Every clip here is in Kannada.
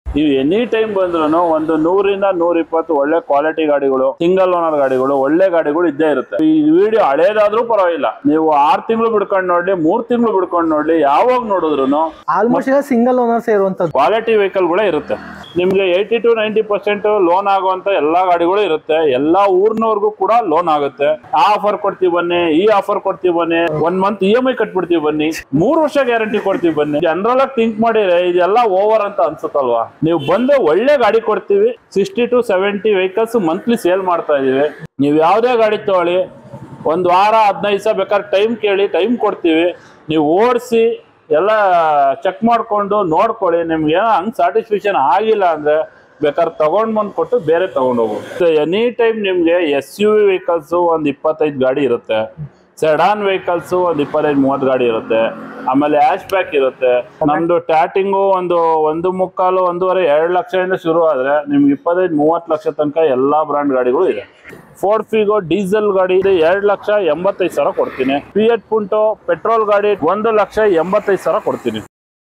ನೀವು ಎನಿ ಟೈಮ್ ಬಂದ್ರು ಒಂದು ನೂರಿಂದ ನೂರ ಇಪ್ಪತ್ತು ಒಳ್ಳೆ ಕ್ವಾಲಿಟಿ ಗಾಡಿಗಳು ಸಿಂಗಲ್ ಓನರ್ ಗಾಡಿಗಳು ಒಳ್ಳೆ ಗಾಡಿಗಳು ಇದ್ದೇ ಇರುತ್ತೆ ಈ ವಿಡಿಯೋ ಹಳೇದಾದ್ರೂ ಪರವಾಗಿಲ್ಲ ನೀವು ಆರ್ ತಿಂಗಳು ಬಿಡ್ಕೊಂಡು ನೋಡ್ಲಿ ಮೂರ್ ತಿಂಗಳು ಬಿಡ್ಕೊಂಡು ನೋಡ್ಲಿ ಯಾವಾಗ ನೋಡಿದ್ರು ಆಲ್ಮೋಸ್ಟ್ ಎಲ್ಲ ಸಿಂಗಲ್ ಓನರ್ಸ್ ಇರುವಂತದ್ದು ಕ್ವಾಲಿಟಿ ವೆಹಿಕಲ್ಗಳೇ ಇರುತ್ತೆ ನಿಮ್ಗೆ eighty to ninety percent loan ಆಗುವಂತ ಎಲ್ಲಾ ಗಾಡಿಗಳು ಇರುತ್ತೆ ಎಲ್ಲಾ ಊರ್ನವ್ರಿಗೂ ಕೂಡ ಲೋನ್ ಆಗುತ್ತೆ ಆ ಆಫರ್ ಕೊಡ್ತೀವಿ ಬನ್ನಿ ಈ ಆಫರ್ ಕೊಡ್ತೀವಿ ಬನ್ನಿ one month E M I ಕಟ್ಬಿಡ್ತೀವಿ ಬನ್ನಿ ಮೂರ್ ವರ್ಷ ಗ್ಯಾರಂಟಿ ಕೊಡ್ತೀವಿ ಬನ್ನಿ ಜನರಲ್ ಆಗಿ ಥಿಂಕ್ ಮಾಡಿದ್ರೆ ಇದೆಲ್ಲ ಓವರ್ ಅಂತ ಅನ್ಸುತ್ತಲ್ವಾ ನೀವು ಬಂದು ಒಳ್ಳೆ ಗಾಡಿ ಕೊಡ್ತೀವಿ sixty to seventy vehicles monthly sale ಮಾಡ್ತಾ ಇದೀವಿ ನೀವು ಯಾವ್ದೇ ಗಾಡಿ ತಗೊಳ್ಳಿ ಒಂದ್ ವಾರ ಹದಿನೈದು ದಿವಸ ಬೇಕಾದ್ರೆ ಟೈಮ್ ಕೇಳಿ ಟೈಮ್ ಕೊಡ್ತೀವಿ ನೀವು ಓಡಿಸಿ ಎಲ್ಲ ಚೆಕ್ ಮಾಡ್ಕೊಂಡು ನೋಡ್ಕೊಳ್ಳಿ ನಿಮ್ಗೆ ಏನೋ ಹಂಗ್ ಸ್ಯಾಟಿಸ್ಫ್ಯಾಕ್ಷನ್ ಆಗಿಲ್ಲ ಅಂದ್ರೆ ಬೇಕಾದ್ರೆ ತಗೊಂಡ್ ಬಂದು ಕೊಟ್ಟು ಬೇರೆ ತಗೊಂಡು ಹೋಗ್ಬೋದು ಎನಿ ಟೈಮ್ ನಿಮ್ಗೆ ಎಸ್ ಯು ವಿ ವೆಹಿಕಲ್ಸ್ ಒಂದ್ ಇಪ್ಪತ್ತೈದು ಗಾಡಿ ಇರುತ್ತೆ ಸೆಡಾನ್ ವೆಹಿಕಲ್ಸ್ ಒಂದ್ ಇಪ್ಪತ್ತೈದು ಮೂವತ್ತು ಗಾಡಿ ಇರುತ್ತೆ ಆಮೇಲೆ ಆಶ್ ಬ್ಯಾಕ್ ಇರುತ್ತೆ ನಮ್ದು ಸ್ಟಾರ್ಟಿಂಗು ಒಂದು ಒಂದು ಮುಕ್ಕಾಲು ಒಂದೂವರೆ ಎರಡು ಲಕ್ಷದಿಂದ ಶುರು ಆದ್ರೆ ನಿಮ್ಗೆ ಇಪ್ಪತ್ತೈದು ಮೂವತ್ತು ಲಕ್ಷ ತನಕ ಎಲ್ಲಾ ಬ್ರಾಂಡ್ ಗಾಡಿಗಳು ಇದೆ ಫೋರ್ಡ್ ಫಿಗೋ ಡೀಸೆಲ್ ಗಾಡಿ ಇದೆ ಎರಡು ಲಕ್ಷ ಎಂಬತ್ತೈದು ಸಾವಿರ ಕೊಡ್ತೀನಿ ಫಿಯಟ್ ಪುಂಟೋ ಪೆಟ್ರೋಲ್ ಗಾಡಿ ಒಂದು ಲಕ್ಷ ಎಂಬತ್ತೈದು ಸಾವಿರ ಕೊಡ್ತೀನಿ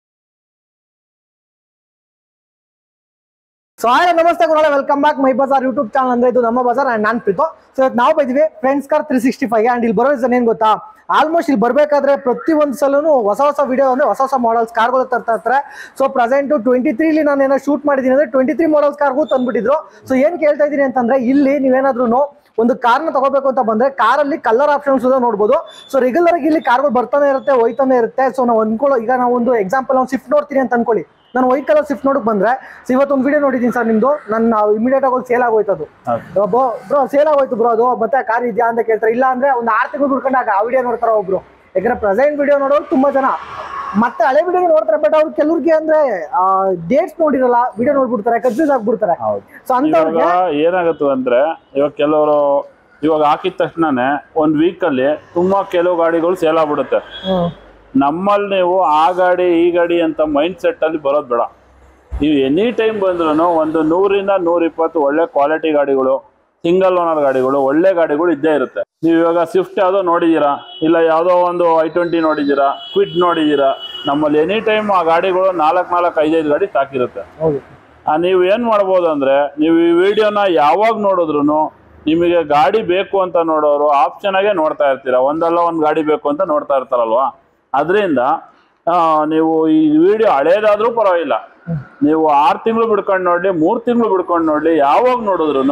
ಸೊ ಹಾಯ್ ನಮಸ್ತೆ ಗುರುಗಳೇ welcome back my Bazaar YouTube channel ಅಂದ್ರೆ ಇದು ನಮ್ಮ ಬಜಾರ್ ಅಂಡ್ ನಾನ್ ಪ್ರೀತು ಸೊ ಇವತ್ತು ನಾವು ಬಂದಿದ್ವಿ friends car three sixty five and ಇಲ್ಲಿ ಬರೋ ರೀಸನ್ ಏನ್ ಗೊತ್ತಾ ಆಲ್ಮೋಸ್ಟ್ ಇಲ್ಲಿ ಬರ್ಬೇಕಾದ್ರೆ ಪ್ರತಿ ಒಂದು ಸಲನು ಹೊಸ ಹೊಸ ವಿಡಿಯೋ ಅಂದ್ರೆ ಹೊಸ ಹೊಸ ಮಾಡಲ್ಸ್ ಕಾರ್ಗಳು ತರ್ತಾ ಇರ್ತಾರೆ ಸೊ ಪ್ರೆಸೆಂಟ್ ಟ್ವೆಂಟಿ ತ್ರೀಲಿ ನಾನು ಏನೋ ಶೂಟ್ ಮಾಡಿದ್ದೀನಿ ಅಂದ್ರೆ ಟ್ವೆಂಟಿ ತ್ರೀ ಮಾಡಲ್ಸ್ ಕಾರ್ಗೂ ತಂದ್ಬಿಟ್ಟಿದ್ರು ಸೊ ಏನ್ ಕೇಳ್ತಾ ಇದ್ದೀನಿ ಅಂತಂದ್ರೆ ಇಲ್ಲಿ ನೀವೇನಾದ್ರೂ ಒಂದು ಕಾರ್ನ ತಗೋಬೇಕು ಅಂತ ಬಂದ್ರೆ ಕಾರಲ್ಲಿ ಕಲರ್ ಆಪ್ಷನ್ಸ್ ನೋಡ್ಬೋದು ಸೊ ರೆಗ್ಯುಲರ್ ಆಗಿ ಇಲ್ಲಿ ಕಾರ್ಗಳು ಬರ್ತಾನೆ ಇರುತ್ತೆ ಹೋಯ್ತಾನೆ ಇರುತ್ತೆ ಸೊ ನಾವು ಅನ್ಕೊಳ್ಳೋ ಈಗ ನಾವು ಒಂದು ಎಕ್ಸಾಂಪಲ್ ನಾವು ಸ್ವಿಫ್ಟ್ ನೋಡ್ತೀನಿ ಅಂತ ಅನ್ಕೊಳ್ಳಿ ನಾನು ವೈಟ್ ಕಲರ್ ಸ್ವಿಫ್ಟ್ ನೋಡಕ್ ಬಂದ್ರೆ ಸೊ ಇವತ್ತೊಂದು ವಿಡಿಯೋ ನೋಡಿದ್ದೀನಿ ಸರ್ ನಿಮ್ದು ನನ್ನ ಇಮಿಡಿಯೇಟ್ ಆಗಿ ಸೇಲ್ ಆಗೋಯ್ತು ಅದು ಬ್ರೋ ಸೇಲ್ ಆಗೋಯ್ತು ಬ್ರೋ ಅದು ಮತ್ತೆ ಕಾರ್ ಇದೆಯಾ ಅಂತ ಕೇಳ್ತಾರೆ ಇಲ್ಲ ಅಂದ್ರೆ ಒಂದು ಆರು ತಿಂಗಳು ಬಿಡ್ಕೊಂಡಾಗ ಆ ವಿಡಿಯೋ ನೋಡ್ತಾರೆ ಒಬ್ರು ಯಾಕಂದ್ರೆ ಪ್ರೆಸೆಂಟ್ ವಿಡಿಯೋ ನೋಡೋರು ತುಂಬಾ ಜನ ಮತ್ತೆ ಹಳೆ ವಿಡಿಯೋ ನೋಡ್ತಾರೆ ಬಟ್ ಅವ್ರು ಕೆಲವ್ರಿಗೆ ಅಂದ್ರೆ ಡೇಟ್ಸ್ ನೋಡಿರಲ್ಲ ವಿಡಿಯೋ ನೋಡ್ಬಿಡ್ತಾರೆ ಕನ್ಫ್ಯೂಸ್ ಆಗ್ಬಿಡ್ತಾರೆ ಹೌದು ಸೊ ಅಂತವ್ರಿಗೆ ಇವಾಗ ಏನಾಗುತ್ತೆ ಅಂದ್ರೆ ಇವಾಗ ಕೆಲವರು ಇವಾಗ ಹಾಕಿದ ತಕ್ಷಣನೇ ಒಂದ್ ವೀಕ್ ಅಲ್ಲಿ ತುಂಬಾ ಕೆಲವು ಗಾಡಿಗಳು ಸೇಲ್ ಆಗ್ಬಿಡುತ್ತೆ ಹ್ಮ್. ನಮ್ಮಲ್ಲಿ ನೀವು ಆ ಗಾಡಿ ಈ ಗಾಡಿ ಅಂತ ಮೈಂಡ್ ಸೆಟ್ ಅಲ್ಲಿ ಬರೋದು ಬೇಡ ನೀವು ಎನಿ ಟೈಮ್ ಬಂದ್ರು ಒಂದು ನೂರಿಂದ ನೂರ ಇಪ್ಪತ್ತು ಒಳ್ಳೆ ಕ್ವಾಲಿಟಿ ಗಾಡಿಗಳು ಸಿಂಗಲ್ ಓನರ್ ಗಾಡಿಗಳು ಒಳ್ಳೆ ಗಾಡಿಗಳು ಇದ್ದೇ ಇರುತ್ತೆ ನೀವು ಇವಾಗ ಸ್ವಿಫ್ಟ್ ಯಾವುದೋ ನೋಡಿದ್ದೀರಾ ಇಲ್ಲ ಯಾವುದೋ ಒಂದು ಐ ಟ್ವೆಂಟಿ ನೋಡಿದ್ದೀರಾ ಕ್ವಿಡ್ ನೋಡಿದ್ದೀರಾ ನಮ್ಮಲ್ಲಿ ಎನಿ ಟೈಮ್ ಆ ಗಾಡಿಗಳು ನಾಲ್ಕು ನಾಲ್ಕು ಐದೈದು ಗಾಡಿ ಸಾಕಿರುತ್ತೆ ಹೌದು ಆ, ನೀವು ಏನು ಮಾಡ್ಬೋದು ಅಂದರೆ ನೀವು ಈ ವಿಡಿಯೋನ ಯಾವಾಗ ನೋಡಿದ್ರು ನಿಮಗೆ ಗಾಡಿ ಬೇಕು ಅಂತ ನೋಡೋರು ಆಪ್ಷನ್ ಆಗೇ ನೋಡ್ತಾ ಇರ್ತೀರ ಒಂದಲ್ಲ ಒಂದು ಗಾಡಿ ಬೇಕು ಅಂತ ನೋಡ್ತಾ ಇರ್ತಾರಲ್ವಾ ಅದರಿಂದ ನೀವು ಈ ವಿಡಿಯೋ ಹಳೇದಾದ್ರೂ ಪರವಾಗಿಲ್ಲ ನೀವು ಆರು ತಿಂಗಳು ಬಿಡ್ಕೊಂಡು ನೋಡಲಿ ಮೂರು ತಿಂಗಳು ಬಿಡ್ಕೊಂಡು ನೋಡಲಿ ಯಾವಾಗ ನೋಡಿದ್ರು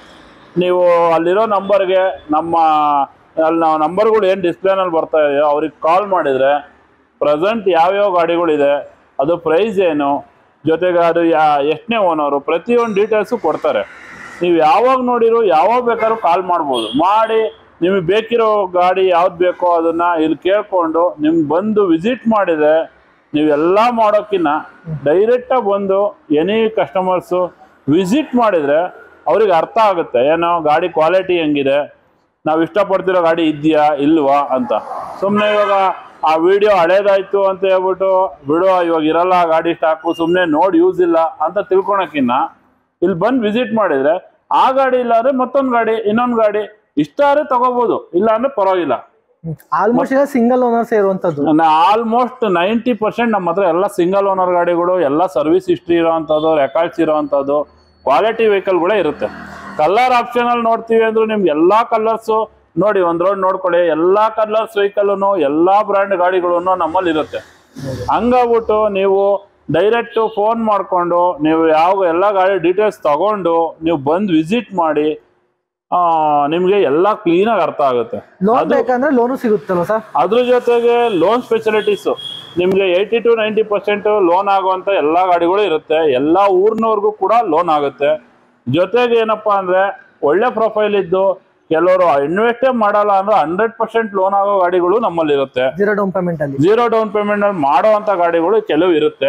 ನೀವು ಅಲ್ಲಿರೋ ನಂಬರ್ಗೆ ನಮ್ಮ ಅಲ್ಲಿ ನಾವು ನಂಬರ್ಗಳು ಏನು ಡಿಸ್ಪ್ಲೇನಲ್ಲಿ ಬರ್ತಾ ಇದೆಯೋ ಅವ್ರಿಗೆ ಕಾಲ್ ಮಾಡಿದರೆ ಪ್ರೆಸೆಂಟ್ ಯಾವ್ಯಾವ ಗಾಡಿಗಳಿದೆ ಅದು ಪ್ರೈಸ್ ಏನು ಜೊತೆಗೆ ಅದು ಯಾ ಎಷ್ಟನೇ ಓನರು ಪ್ರತಿಯೊಂದು ಡೀಟೇಲ್ಸು ಕೊಡ್ತಾರೆ ನೀವು ಯಾವಾಗ ನೋಡಿರೋ ಯಾವಾಗ ಬೇಕಾದ್ರೂ ಕಾಲ್ ಮಾಡ್ಬೋದು ಮಾಡಿ ನಿಮಗೆ ಬೇಕಿರೋ ಗಾಡಿ ಯಾವ್ದು ಬೇಕೋ ಅದನ್ನ ಇಲ್ಲಿ ಕೇಳ್ಕೊಂಡು ನಿಮ್ಗೆ ಬಂದು ವಿಸಿಟ್ ಮಾಡಿದ್ರೆ ನೀವೆಲ್ಲ ಮಾಡೋಕ್ಕಿಂತ ಡೈರೆಕ್ಟಾಗಿ ಬಂದು ಎನಿ ಕಸ್ಟಮರ್ಸು ವಿಸಿಟ್ ಮಾಡಿದರೆ ಅವ್ರಿಗೆ ಅರ್ಥ ಆಗುತ್ತೆ ಏನೋ ಗಾಡಿ ಕ್ವಾಲಿಟಿ ಹೆಂಗಿದೆ ನಾವು ಇಷ್ಟಪಡ್ತಿರೋ ಗಾಡಿ ಇದೆಯಾ ಇಲ್ವಾ ಅಂತ ಸುಮ್ಮನೆ ಇವಾಗ ಆ ವಿಡಿಯೋ ಹಳೇದಾಯ್ತು ಅಂತ ಹೇಳ್ಬಿಟ್ಟು ಬಿಡು ಇವಾಗ ಇರಲ್ಲ ಆ ಗಾಡಿ ಸ್ಟಾಕು ಸುಮ್ಮನೆ ನೋಡಿ ಯೂಸ್ ಇಲ್ಲ ಅಂತ ತಿಳ್ಕೊಳಕ್ಕಿನ್ನ ಇಲ್ಲಿ ಬಂದು ವಿಸಿಟ್ ಮಾಡಿದ್ರೆ ಆ ಗಾಡಿ ಇಲ್ಲ ಅಂದ್ರೆ ಮತ್ತೊಂದು ಗಾಡಿ ಇನ್ನೊಂದು ಗಾಡಿ ಇಷ್ಟ ಆದ್ರೆ ತಗೋಬಹುದು ಇಲ್ಲ ಅಂದ್ರೆ ಪರವಾಗಿಲ್ಲ ಆಲ್ಮೋಸ್ಟ್ ಎಲ್ಲ ಸಿಂಗಲ್ ಓನರ್ಸ್ ಇರುವಂತದ್ದು ಆಲ್ಮೋಸ್ಟ್ ನೈಂಟಿ ಪರ್ಸೆಂಟ್ ನಮ್ಮ ಹತ್ರ ಎಲ್ಲ ಸಿಂಗಲ್ ಓನರ್ ಗಾಡಿಗಳು ಎಲ್ಲ ಸರ್ವಿಸ್ ಹಿಸ್ಟ್ರಿ ಇರೋವಂಥದ್ದು ರೆಕಾರ್ಡ್ಸ್ ಇರೋವಂಥದ್ದು ಕ್ವಾಲಿಟಿ ವೆಹಿಕಲ್ಗಳೇ ಇರುತ್ತೆ ಕಲರ್ ಆಪ್ಷನ್ ಅಲ್ಲಿ ನೋಡ್ತೀವಿ ಅಂದ್ರೆ ನಿಮ್ಗೆ ಎಲ್ಲಾ ಕಲರ್ಸು ನೋಡಿ ಒಂದ್ ರೋಡ್ ನೋಡ್ಕೊಳ್ಳಿ ಎಲ್ಲಾ ಕಲರ್ಸ್ ವೆಹಿಕಲ್ನು ಎಲ್ಲಾ ಬ್ರ್ಯಾಂಡ್ ಗಾಡಿಗಳು ನಮ್ಮಲ್ಲಿ ಇರುತ್ತೆ ಹಂಗಾಗ್ಬಿಟ್ಟು ನೀವು ಡೈರೆಕ್ಟ್ ಫೋನ್ ಮಾಡ್ಕೊಂಡು ನೀವು ಯಾವ ಎಲ್ಲ ಗಾಡಿ ಡೀಟೇಲ್ಸ್ ತಗೊಂಡು ನೀವು ಬಂದು ವಿಸಿಟ್ ಮಾಡಿ ಆ, ನಿಮ್ಗೆ ಎಲ್ಲ ಕ್ಲೀನಾಗಿ ಅರ್ಥ ಆಗುತ್ತೆ ಲೋನ್ ಬೇಕಂದ್ರೆ ಲೋನು ಸಿಗುತ್ತಲ್ಲ ಸರ್ ಅದ್ರ ಜೊತೆಗೆ ಲೋನ್ ಫೆಸಿಲಿಟೀಸ್ ನಿಮ್ಗೆ eighty to ninety percent loan ಆಗುವಂತ ಎಲ್ಲಾ ಗಾಡಿಗಳು ಇರುತ್ತೆ ಎಲ್ಲಾ ಊರ್ನವ್ರಿಗೂ ಕೂಡ ಲೋನ್ ಆಗುತ್ತೆ ಜೊತೆಗೆ ಏನಪ್ಪಾ ಅಂದ್ರೆ ಒಳ್ಳೆ ಪ್ರೊಫೈಲ್ ಇದ್ದು ಕೆಲವರು ಇನ್ವೆಸ್ಟೇ ಮಾಡಲ್ಲ ಅಂದ್ರೆ ಹಂಡ್ರೆಡ್ ಪರ್ಸೆಂಟ್ ಲೋನ್ ಆಗೋ ಗಾಡಿಗಳು ನಮ್ಮಲ್ಲಿ ಇರುತ್ತೆ ಜೀರೋ ಡೌನ್ ಪೇಮೆಂಟ್ ಅಲ್ಲಿ ಜೀರೋ ಡೌನ್ ಪೇಮೆಂಟ್ ಅಲ್ಲಿ ಮಾಡುವಂತ ಗಾಡಿಗಳು ಕೆಲವು ಇರುತ್ತೆ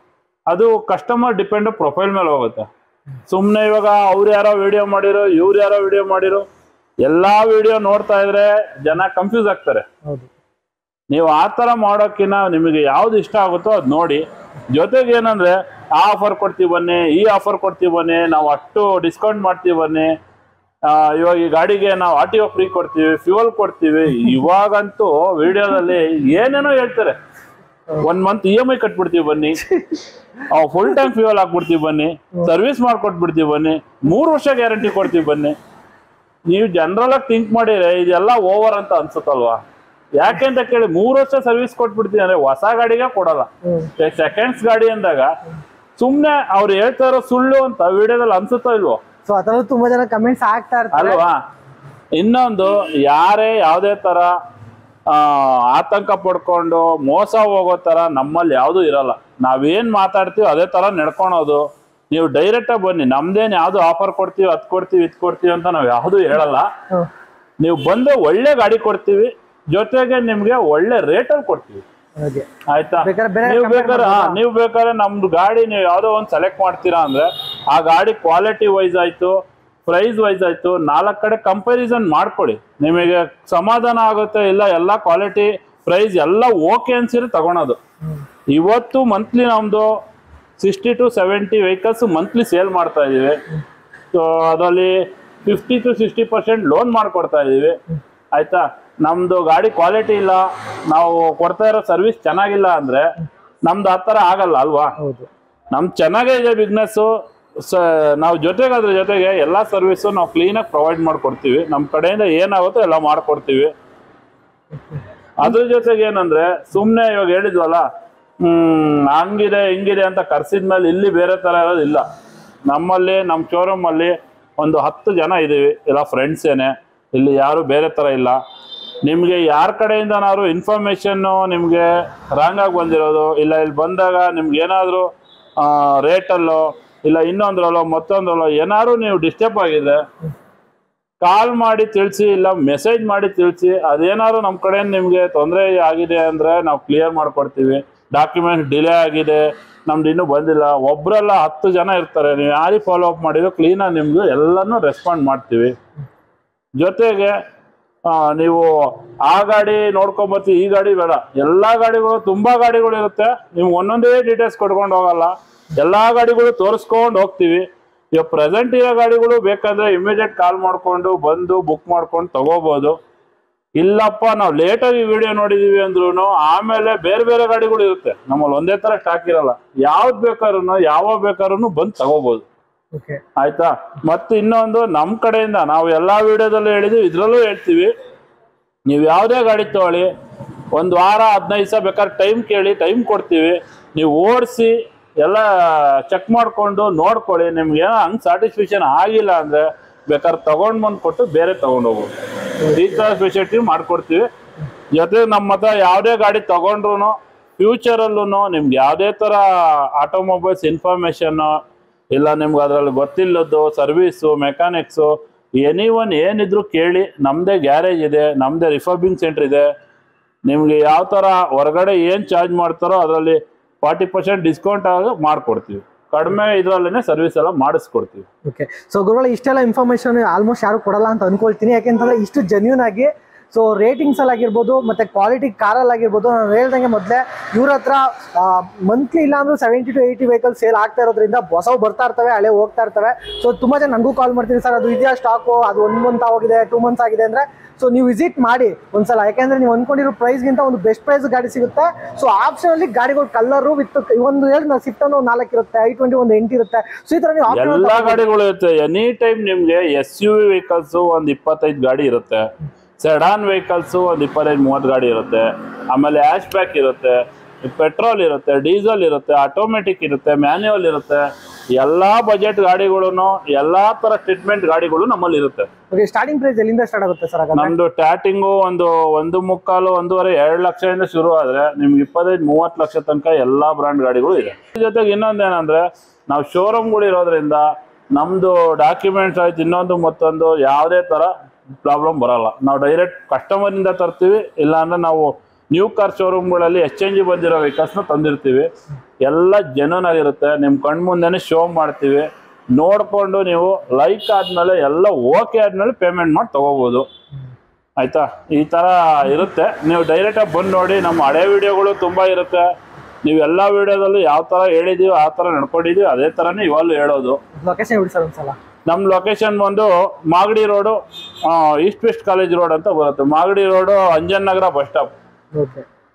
ಅದು ಕಸ್ಟಮರ್ ಡಿಪೆಂಡ್ ಪ್ರೊಫೈಲ್ ಮೇಲೆ ಹೋಗುತ್ತೆ ಸುಮ್ಮನೆ ಇವಾಗ ಅವ್ರು ಯಾರೋ ವಿಡಿಯೋ ಮಾಡಿರೋ ಇವ್ರು ಯಾರೋ ವಿಡಿಯೋ ಮಾಡಿರೋ ಎಲ್ಲಾ ವಿಡಿಯೋ ನೋಡ್ತಾ ಇದ್ರೆ ಜನ ಕನ್ಫ್ಯೂಸ್ ಆಗ್ತಾರೆ ಹೌದು ನೀವು ಆ ಥರ ಮಾಡೋಕ್ಕಿಂತ ನಿಮಗೆ ಯಾವ್ದು ಇಷ್ಟ ಆಗುತ್ತೋ ಅದು ನೋಡಿ ಜೊತೆಗೆ ಏನಂದ್ರೆ ಆ ಆಫರ್ ಕೊಡ್ತೀವಿ ಬನ್ನಿ ಈ ಆಫರ್ ಕೊಡ್ತೀವಿ ಬನ್ನಿ ನಾವು ಅಷ್ಟು ಡಿಸ್ಕೌಂಟ್ ಮಾಡ್ತೀವಿ ಬನ್ನಿ ಆ, ಇವಾಗ ಈ ಗಾಡಿಗೆ ನಾವು ಆರ್ ಟಿ ಒ ಫ್ರೀ ಕೊಡ್ತೀವಿ ಫ್ಯೂಯಲ್ ಕೊಡ್ತೀವಿ ಇವಾಗಂತೂ ವಿಡಿಯೋದಲ್ಲಿ ಏನೇನೋ ಹೇಳ್ತಾರೆ one month E M I ಕಟ್ಬಿಡ್ತೀವಿ ಬನ್ನಿ ಫುಲ್ ಟೈಮ್ ಫ್ಯೂಯಲ್ ಹಾಕ್ಬಿಡ್ತೀವಿ ಬನ್ನಿ ಸರ್ವಿಸ್ ಮಾಡ್ಕೊಟ್ಬಿಡ್ತೀವಿ ಬನ್ನಿ ಮೂರು ವರ್ಷ ಗ್ಯಾರಂಟಿ ಕೊಡ್ತೀವಿ ಬನ್ನಿ ನೀವು ಜನರಲ್ ಆಗಿ ಥಿಂಕ್ ಮಾಡಿದ್ರೆ ಇದೆಲ್ಲ ಓವರ್ ಅಂತ ಅನ್ಸುತ್ತಲ್ವಾ ಯಾಕೆ ಅಂತ ಕೇಳಿ ಮೂರು ವರ್ಷ ಸರ್ವಿಸ್ ಕೊಟ್ಬಿಡ್ತೀವಿ ಅಂದ್ರೆ ಹೊಸ ಗಾಡಿಗೆ ಕೊಡಲ್ಲ ಹ್ಮ್ ಸೆಕೆಂಡ್ಸ್ ಗಾಡಿ ಅಂದಾಗ ಸುಮ್ನೆ ಅವ್ರು ಹೇಳ್ತಾ ಇರೋ ಸುಳ್ಳು ಅಂತ ವಿಡಿಯೋದಲ್ಲಿ ಅನ್ಸುತ್ತೋ ಇಲ್ವೋ ಸೊ ಅದ್ರಲ್ಲೂ ತುಂಬಾ ಜನ ಕಮೆಂಟ್ಸ್ ಆಗ್ತಾ ಇರ್ತಾರೆ ಅಲ್ವಾ ಇನ್ನೊಂದು ಯಾರೇ ಯಾವುದೇ ತರ ಆ, ಆತಂಕ ಪಡ್ಕೊಂಡು ಮೋಸ ಹೋಗೋ ತರ ನಮ್ಮಲ್ಲಿ ಯಾವುದು ಇರಲ್ಲ ನಾವೇನ್ ಮಾತಾಡ್ತೀವಿ ಅದೇ ತರ ನಡ್ಕೊಳೋದು ನೀವು ಡೈರೆಕ್ಟ್ ಆಗಿ ಬನ್ನಿ ನಮ್ದೇನ್ ಯಾವ್ದು ಆಫರ್ ಕೊಡ್ತೀವಿ ಅದ್ ಕೊಡ್ತೀವಿ ಇದ್ ಕೊಡ್ತೀವಿ ಅಂತ ನಾವ್ ಯಾವ್ದು ಹೇಳಲ್ಲ ಹ್ಮ್. ನೀವು ಬಂದು ಒಳ್ಳೆ ಗಾಡಿ ಕೊಡ್ತೀವಿ ಜೊತೆಗೆ ನಿಮ್ಗೆ ಒಳ್ಳೆ ರೇಟಲ್ಲಿ ಕೊಡ್ತೀವಿ ಹಾಗೆ ಆಯ್ತಾ ಬೇಕಾದ್ರೆ ಬೇರೆ ನೀವು compare ಬೇಕಾದ್ರೆ ಹಾ ನೀವು ಬೇಕಾದ್ರೆ ನಮ್ದು ಗಾಡಿ ನೀವು ಯಾವ್ದೋ ಒಂದು ಸೆಲೆಕ್ಟ್ ಮಾಡ್ತೀರಾ ಅಂದ್ರೆ ಆ ಗಾಡಿ ಕ್ವಾಲಿಟಿ ವೈಸ್ ಆಯ್ತು ಪ್ರೈಸ್ ವೈಸ್ ಆಯ್ತು ನಾಲ್ಕು ಕಡೆ ಕಂಪ್ಯಾರಿಸನ್ ಮಾಡ್ಕೊಳ್ಳಿ ನಿಮಗೆ ಸಮಾಧಾನ ಆಗುತ್ತೆ ಇಲ್ಲ ಎಲ್ಲ ಕ್ವಾಲಿಟಿ ಪ್ರೈಸ್ ಎಲ್ಲ ಓಕೆ ಅನ್ಸಿದ್ರೆ ತಗೊಳೋದು ಹ್ಮ್. ಇವತ್ತು ಮಂತ್ಲಿ ನಮ್ದು sixty to seventy vehicles monthly sale ಮಾಡ್ತಾ ಇದೀವಿ ಸೊ ಅದರಲ್ಲಿ fifty to sixty percent loan ಮಾಡ್ಕೊಡ್ತಾ ಇದೀವಿ ಆಯ್ತಾ ನಮ್ದು ಗಾಡಿ ಕ್ವಾಲಿಟಿ ಇಲ್ಲ ನಾವು ಕೊಡ್ತಾ ಇರೋ ಸರ್ವಿಸ್ ಚೆನ್ನಾಗಿಲ್ಲ ಅಂದ್ರೆ ನಮ್ದು ಆ ಥರ ಆಗಲ್ಲ ಅಲ್ವಾ ಹೌದು ನಮ್ದು ಚೆನ್ನಾಗೇ ಇದೆ ಬಿಸ್ನೆಸ್ಸು ಸ ನಾವು ಜೊತೆಗೆ ಅದ್ರ ಜೊತೆಗೆ ಎಲ್ಲ ಸರ್ವಿಸು ನಾವು ಕ್ಲೀನಾಗಿ ಪ್ರೊವೈಡ್ ಮಾಡ್ಕೊಡ್ತೀವಿ ನಮ್ಮ ಕಡೆಯಿಂದ ಏನಾಗುತ್ತೋ ಎಲ್ಲ ಮಾಡ್ಕೊಡ್ತೀವಿ ಅದ್ರ ಜೊತೆಗೆ ಏನಂದ್ರೆ ಸುಮ್ಮನೆ ಇವಾಗ ಹೇಳಿದ್ವಲ್ಲ ಹ್ಮ್ ಹಂಗಿದೆ ಹಿಂಗಿದೆ ಅಂತ ಕರ್ಸಿದ್ಮೇಲೆ ಇಲ್ಲಿ ಬೇರೆ ತರ ಇರೋದಿಲ್ಲ ನಮ್ಮಲ್ಲಿ ನಮ್ಮ ಶೋರೂಮ್ ಅಲ್ಲಿ ಒಂದು ಹತ್ತು ಜನ ಇದೀವಿ ಎಲ್ಲ ಫ್ರೆಂಡ್ಸ್ ಏನೆ ಇಲ್ಲಿ ಯಾರು ಬೇರೆ ತರ ಇಲ್ಲ ನಿಮಗೆ ಯಾರ ಕಡೆಯಿಂದನಾದ್ರು ಇನ್ಫಾರ್ಮೇಶನ್ನು ನಿಮಗೆ ರಾಂಗ್ ಆಗಿ ಬಂದಿರೋದು ಇಲ್ಲ ಇಲ್ಲಿ ಬಂದಾಗ ನಿಮ್ಗೆ ಏನಾದರೂ ರೇಟಲ್ಲೋ ಇಲ್ಲ ಇನ್ನೊಂದ್ರಲ್ಲೋ ಮತ್ತೊಂದ್ರಲ್ಲೋ ಏನಾದ್ರು ನೀವು ಡಿಸ್ಟರ್ಬ್ ಆಗಿದೆ ಕಾಲ್ ಮಾಡಿ ತಿಳಿಸಿ ಇಲ್ಲ ಮೆಸೇಜ್ ಮಾಡಿ ತಿಳಿಸಿ ಅದೇನಾದ್ರು ನಮ್ಮ ಕಡೆಯಿಂದ ನಿಮಗೆ ತೊಂದರೆ ಆಗಿದೆ ಅಂದರೆ ನಾವು ಕ್ಲಿಯರ್ ಮಾಡ್ಕೊಡ್ತೀವಿ ಡಾಕ್ಯುಮೆಂಟ್ ಡಿಲೇ ಆಗಿದೆ ನಮ್ದು ಇನ್ನೂ ಬಂದಿಲ್ಲ ಒಬ್ರಲ್ಲ ಹತ್ತು ಜನ ಇರ್ತಾರೆ ನೀವು ಯಾರಿಗೆ ಫಾಲೋ ಅಪ್ ಮಾಡಿದ್ರು ಕ್ಲೀನಾಗಿ ನಿಮ್ಗೆ ಎಲ್ಲನೂ ರೆಸ್ಪಾಂಡ್ ಮಾಡ್ತೀವಿ ಜೊತೆಗೆ ಆ, ನೀವು ಆ ಗಾಡಿ ನೋಡ್ಕೊಂಬರ್ತೀವಿ ಈ ಗಾಡಿ ಬೇಡ ಎಲ್ಲಾ ಗಾಡಿಗಳು ತುಂಬಾ ಗಾಡಿಗಳು ಇರುತ್ತೆ ನೀವು ಒಂದೊಂದೇ ಡೀಟೇಲ್ಸ್ ಕೊಡ್ಕೊಂಡು ಹೋಗಲ್ಲ ಎಲ್ಲಾ ಗಾಡಿಗಳು ತೋರಿಸ್ಕೊಂಡು ಹೋಗ್ತೀವಿ ಇವಾಗ ಪ್ರೆಸೆಂಟ್ ಇರೋ ಗಾಡಿಗಳು ಬೇಕಂದ್ರೆ ಇಮಿಡಿಯೇಟ್ ಕಾಲ್ ಮಾಡ್ಕೊಂಡು ಬಂದು ಬುಕ್ ಮಾಡ್ಕೊಂಡು ತಗೋಬಹುದು ಇಲ್ಲಪ್ಪ ನಾವು ಲೇಟಾಗಿ ವಿಡಿಯೋ ನೋಡಿದೀವಿ ಅಂದ್ರೂ ಆಮೇಲೆ ಬೇರೆ ಬೇರೆ ಗಾಡಿಗಳು ಇರುತ್ತೆ ನಮ್ಮಲ್ಲಿ ಒಂದೇ ತರ ಸ್ಟಾಕ್ ಇರಲ್ಲ ಯಾವ್ದು ಬೇಕಾದ್ರೂ ಯಾವಾಗ ಬೇಕಾದ್ರೂ ಬಂದು ತಗೋಬಹುದು ಓಕೆ ಆಯ್ತಾ ಮತ್ತೆ ಇನ್ನೊಂದು ನಮ್ಮ ಕಡೆಯಿಂದ ನಾವು ಎಲ್ಲಾ ವಿಡಿಯೋದಲ್ಲೂ ಹೇಳಿದ್ವಿ ಇದ್ರಲ್ಲೂ ಹೇಳ್ತೀವಿ ನೀವು ಯಾವುದೇ ಗಾಡಿ ತಗೊಳ್ಳಿ ಒಂದು ವಾರ ಹದಿನೈದು ದಿವಸ ಬೇಕಾದ್ರೆ ಟೈಮ್ ಕೇಳಿ ಟೈಮ್ ಕೊಡ್ತೀವಿ ನೀವು ಓಡಿಸಿ ಎಲ್ಲ ಚೆಕ್ ಮಾಡ್ಕೊಂಡು ನೋಡ್ಕೊಳ್ಳಿ ನಿಮ್ಗೆ ಏನೋ ಹಂಗೆ ಸ್ಯಾಟಿಸ್ಫ್ಯಾಕ್ಷನ್ ಆಗಿಲ್ಲ ಅಂದ್ರೆ ಬೇಕಾದ್ರೆ ತಗೊಂಡ್ ಬಂದು ಕೊಟ್ಟು ಬೇರೆ ತಗೊಂಡು ಹೋಗ್ಬೋದು ಈ ಥರ ಫೆಸಿಲಿಟಿ ಮಾಡ್ಕೊಡ್ತೀವಿ ಜೊತೆಗೆ ನಮ್ಮ ಹತ್ರ ಯಾವುದೇ ಗಾಡಿ ತಗೊಂಡ್ರು ಫ್ಯೂಚರಲ್ಲೂ ನಿಮ್ಗೆ ಯಾವುದೇ ಥರ ಆಟೋಮೊಬೈಲ್ಸ್ ಇನ್ಫಾರ್ಮೇಷನ್ನು ಇಲ್ಲ ನಿಮ್ಗೆ ಅದರಲ್ಲಿ ಗೊತ್ತಿಲ್ಲದ್ದು ಸರ್ವೀಸು ಮೆಕ್ಯಾನಿಕ್ಸು ಎನಿ ಒನ್ ಏನಿದ್ರು ಕೇಳಿ ನಮ್ಮದೇ ಗ್ಯಾರೇಜ್ ಇದೆ ನಮ್ಮದೇ ರಿಫರ್ಬಿಂಗ್ ಸೆಂಟರ್ ಇದೆ ನಿಮಗೆ ಯಾವ ಥರ ಹೊರಗಡೆ ಏನು ಚಾರ್ಜ್ ಮಾಡ್ತಾರೋ ಅದರಲ್ಲಿ ಫಾರ್ಟಿ ಪರ್ಸೆಂಟ್ ಡಿಸ್ಕೌಂಟ್ ಆಗಿ ಮಾಡಿಕೊಡ್ತೀವಿ ಕಡಿಮೆ ಇದರಲ್ಲೇ ಸರ್ವಿಸ್ ಎಲ್ಲ ಮಾಡಿಸ್ಕೊಡ್ತೀವಿ ಓಕೆ ಸೊ ಗುರುಗಳ ಇಷ್ಟೆಲ್ಲ ಇನ್ಫಾರ್ಮೇಶನ್ ಆಲ್ಮೋಸ್ಟ್ ಯಾರು ಕೊಡಲ್ಲ ಅಂತ ಅನ್ಕೊಳ್ತೀನಿ ಯಾಕೆಂತಂದ್ರೆ ಇಷ್ಟು ಜೆನ್ಯೂನ್ ಆಗಿ ಸೊ ರೇಟಿಂಗ್ಸ್ ಅಲ್ಲಿ ಆಗಿರ್ಬೋದು ಮತ್ತೆ ಕ್ವಾಲಿಟಿ ಕಾರಲ್ಲಿ ಆಗಿರ್ಬೋದು ನಾನು ಹೇಳ್ದಂಗೆ ಮೊದಲೇ ಇವ್ರ ಹತ್ರ ಮಂತ್ಲಿ ಇಲ್ಲ ಅಂದ್ರೆ seventy to eighty vehicle sale ಆಗ್ತಾ ಇರೋದ್ರಿಂದ ಹೊಸವು ಬರ್ತಾ ಇರ್ತವೆ ಹಳೆ ಹೋಗ್ತಾ ಇರ್ತವೆ ಸೊ ತುಂಬಾ ಜನ ನನಗೂ ಕಾಲ್ ಮಾಡ್ತೀನಿ ಸರ್ ಅದು ಇದೆಯಾ ಸ್ಟಾಕು ಅದು ಒನ್ ಮಂತ್ ಆಗಿದೆ ಟೂ ಮಂತ್ಸ್ ಆಗಿದೆ ಅಂದ್ರೆ ಸೊ ನೀವು ವಿಸಿಟ್ ಮಾಡಿ ಒಂದ್ಸಲ ಯಾಕೆಂದ್ರೆ ನೀವು ಅನ್ಕೊಂಡಿರೋ ಪ್ರೈಸ್ಗಿಂತ ಒಂದು ಬೆಸ್ಟ್ ಪ್ರೈಸ್ ಗಾಡಿ ಸಿಗುತ್ತೆ ಸೊ ಆಪ್ಷನ್ ಅಲ್ಲಿ ಗಾಡಿಗಳು ಕಲರು ವಿತ್ ಒಂದು ಹೇಳಿ ನಾವು ಸ್ವಿಫ್ಟ್ ಒಂದು ನಾಲ್ಕು ಇರುತ್ತೆ ಐ ಟ್ವೆಂಟಿ ಒಂದು ಎಂಟು ಇರುತ್ತೆ ಸೊ ಈ ತರ ನೀವು option ಎಲ್ಲಾ ತಗೊಳ್ಬೋದು. ಗಾಡಿಗಳು ಇರುತ್ತೆ ಎನಿ ಟೈಮ್ ನಿಮ್ಗೆ ಎಸ್ ಯು ವಿ ವೆಹಿಕಲ್ಸ್ ಒಂದ್ ಇಪ್ಪತ್ತೈದು ಗಾಡಿ ಇರುತ್ತೆ ಸೆಡಾನ್ ವೆಹಿಕಲ್ಸ್ ಒಂದ್ ಇಪ್ಪತ್ತೈದು ಮೂವತ್ತು ಗಾಡಿ ಇರುತ್ತೆ ಆಮೇಲೆ ಆಶ್ ಬ್ಯಾಕ್ ಇರುತ್ತೆ ಪೆಟ್ರೋಲ್ ಇರುತ್ತೆ ಡೀಸೆಲ್ ಇರುತ್ತೆ ಆಟೋಮೆಟಿಕ್ ಇರುತ್ತೆ ಮ್ಯಾನ್ಯುವಲ್ ಇರುತ್ತೆ ಎಲ್ಲಾ ಬಜೆಟ್ ಗಾಡಿಗಳು ಎಲ್ಲಾ ತರ ಟ್ರೀಟ್ಮೆಂಟ್ ಗಾಡಿಗಳು ನಮ್ಮಲ್ಲಿ ಇರುತ್ತೆ ಓಕೆ ಸ್ಟಾರ್ಟಿಂಗ್ ಪ್ರೈಸ್ ಎಲ್ಲಿಂದ ಸ್ಟಾರ್ಟ್ ಆಗುತ್ತೆ ಸರ್ ಹಾಗಾದ್ರೆ ನಮ್ದು ಸ್ಟಾರ್ಟಿಂಗು ಒಂದು ಒಂದು ಮುಕ್ಕಾಲು ಒಂದೂವರೆ ಎರಡು ಲಕ್ಷದಿಂದ ಶುರು ಆದ್ರೆ ನಿಮ್ಗೆ ಇಪ್ಪತ್ತೈದು ಮೂವತ್ತು ಲಕ್ಷ ತನಕ ಎಲ್ಲಾ ಬ್ರಾಂಡ್ ಗಾಡಿಗಳು ಇದೆ ಇದ್ರ ಜೊತೆಗೆ ಇನ್ನೊಂದೇನಂದ್ರೆ ನಾವು ಶೋರೂಮ್ಗಳು ಇರೋದ್ರಿಂದ ನಮ್ದು ಡಾಕ್ಯುಮೆಂಟ್ಸ್ ಆಯ್ತು ಇನ್ನೊಂದು ಮತ್ತೊಂದು ಯಾವುದೇ ತರ ಪ್ರಾಬ್ಲಮ್ ಬರಲ್ಲ ನಾವು ಡೈರೆಕ್ಟ್ ಕಸ್ಟಮರ್ ಇಂದ ತರ್ತೀವಿ ಇಲ್ಲ ಅಂದ್ರೆ ನಾವು ನ್ಯೂ ಕಾರ್ ಶೋರೂಮ್ಗಳಲ್ಲಿ ಎಕ್ಸ್ಚೇಂಜ್ ಬಂದಿರೋ ವೆಹಿಕಲ್ಸ್ನ ತಂದಿರ್ತೀವಿ ಎಲ್ಲ ಜೆನ್ಯೂನ್ ಆಗಿರುತ್ತೆ ನಿಮ್ಮ ಕಣ್ಮುಂದೆನೇ ಶೋ ಮಾಡ್ತೀವಿ ನೋಡ್ಕೊಂಡು ನೀವು ಲೈಕ್ ಆದ್ಮೇಲೆ ಎಲ್ಲ ಓಕೆ ಆದ್ಮೇಲೆ ಪೇಮೆಂಟ್ ಮಾಡಿ ತಗೋಬಹುದು ಆಯ್ತಾ ಈ ತರ ಇರುತ್ತೆ ನೀವು ಡೈರೆಕ್ಟ್ ಆಗಿ ಬಂದು ನೋಡಿ ನಮ್ಮ ಹಳೆ ವಿಡಿಯೋಗಳು ತುಂಬಾ ಇರುತ್ತೆ ನೀವು ಎಲ್ಲ ವಿಡಿಯೋದಲ್ಲೂ ಯಾವ ತರ ಹೇಳಿದೀವಿ ಆ ತರ ನಡ್ಕೊಂಡಿದೀವಿ ಅದೇ ತರನೇ ಇವಾಗಲೂ ಹೇಳೋದು ಲೊಕೇಶನ್ ಬಿಡಿ ಸರ್ ಒಂದ್ಸಲ ನಮ್ಮ ಲೊಕೇಶನ್ ಬಂದು Magadi road east west college road ಅಂತ ಬರುತ್ತೆ Magadi road Anjan Nagar bus stop okay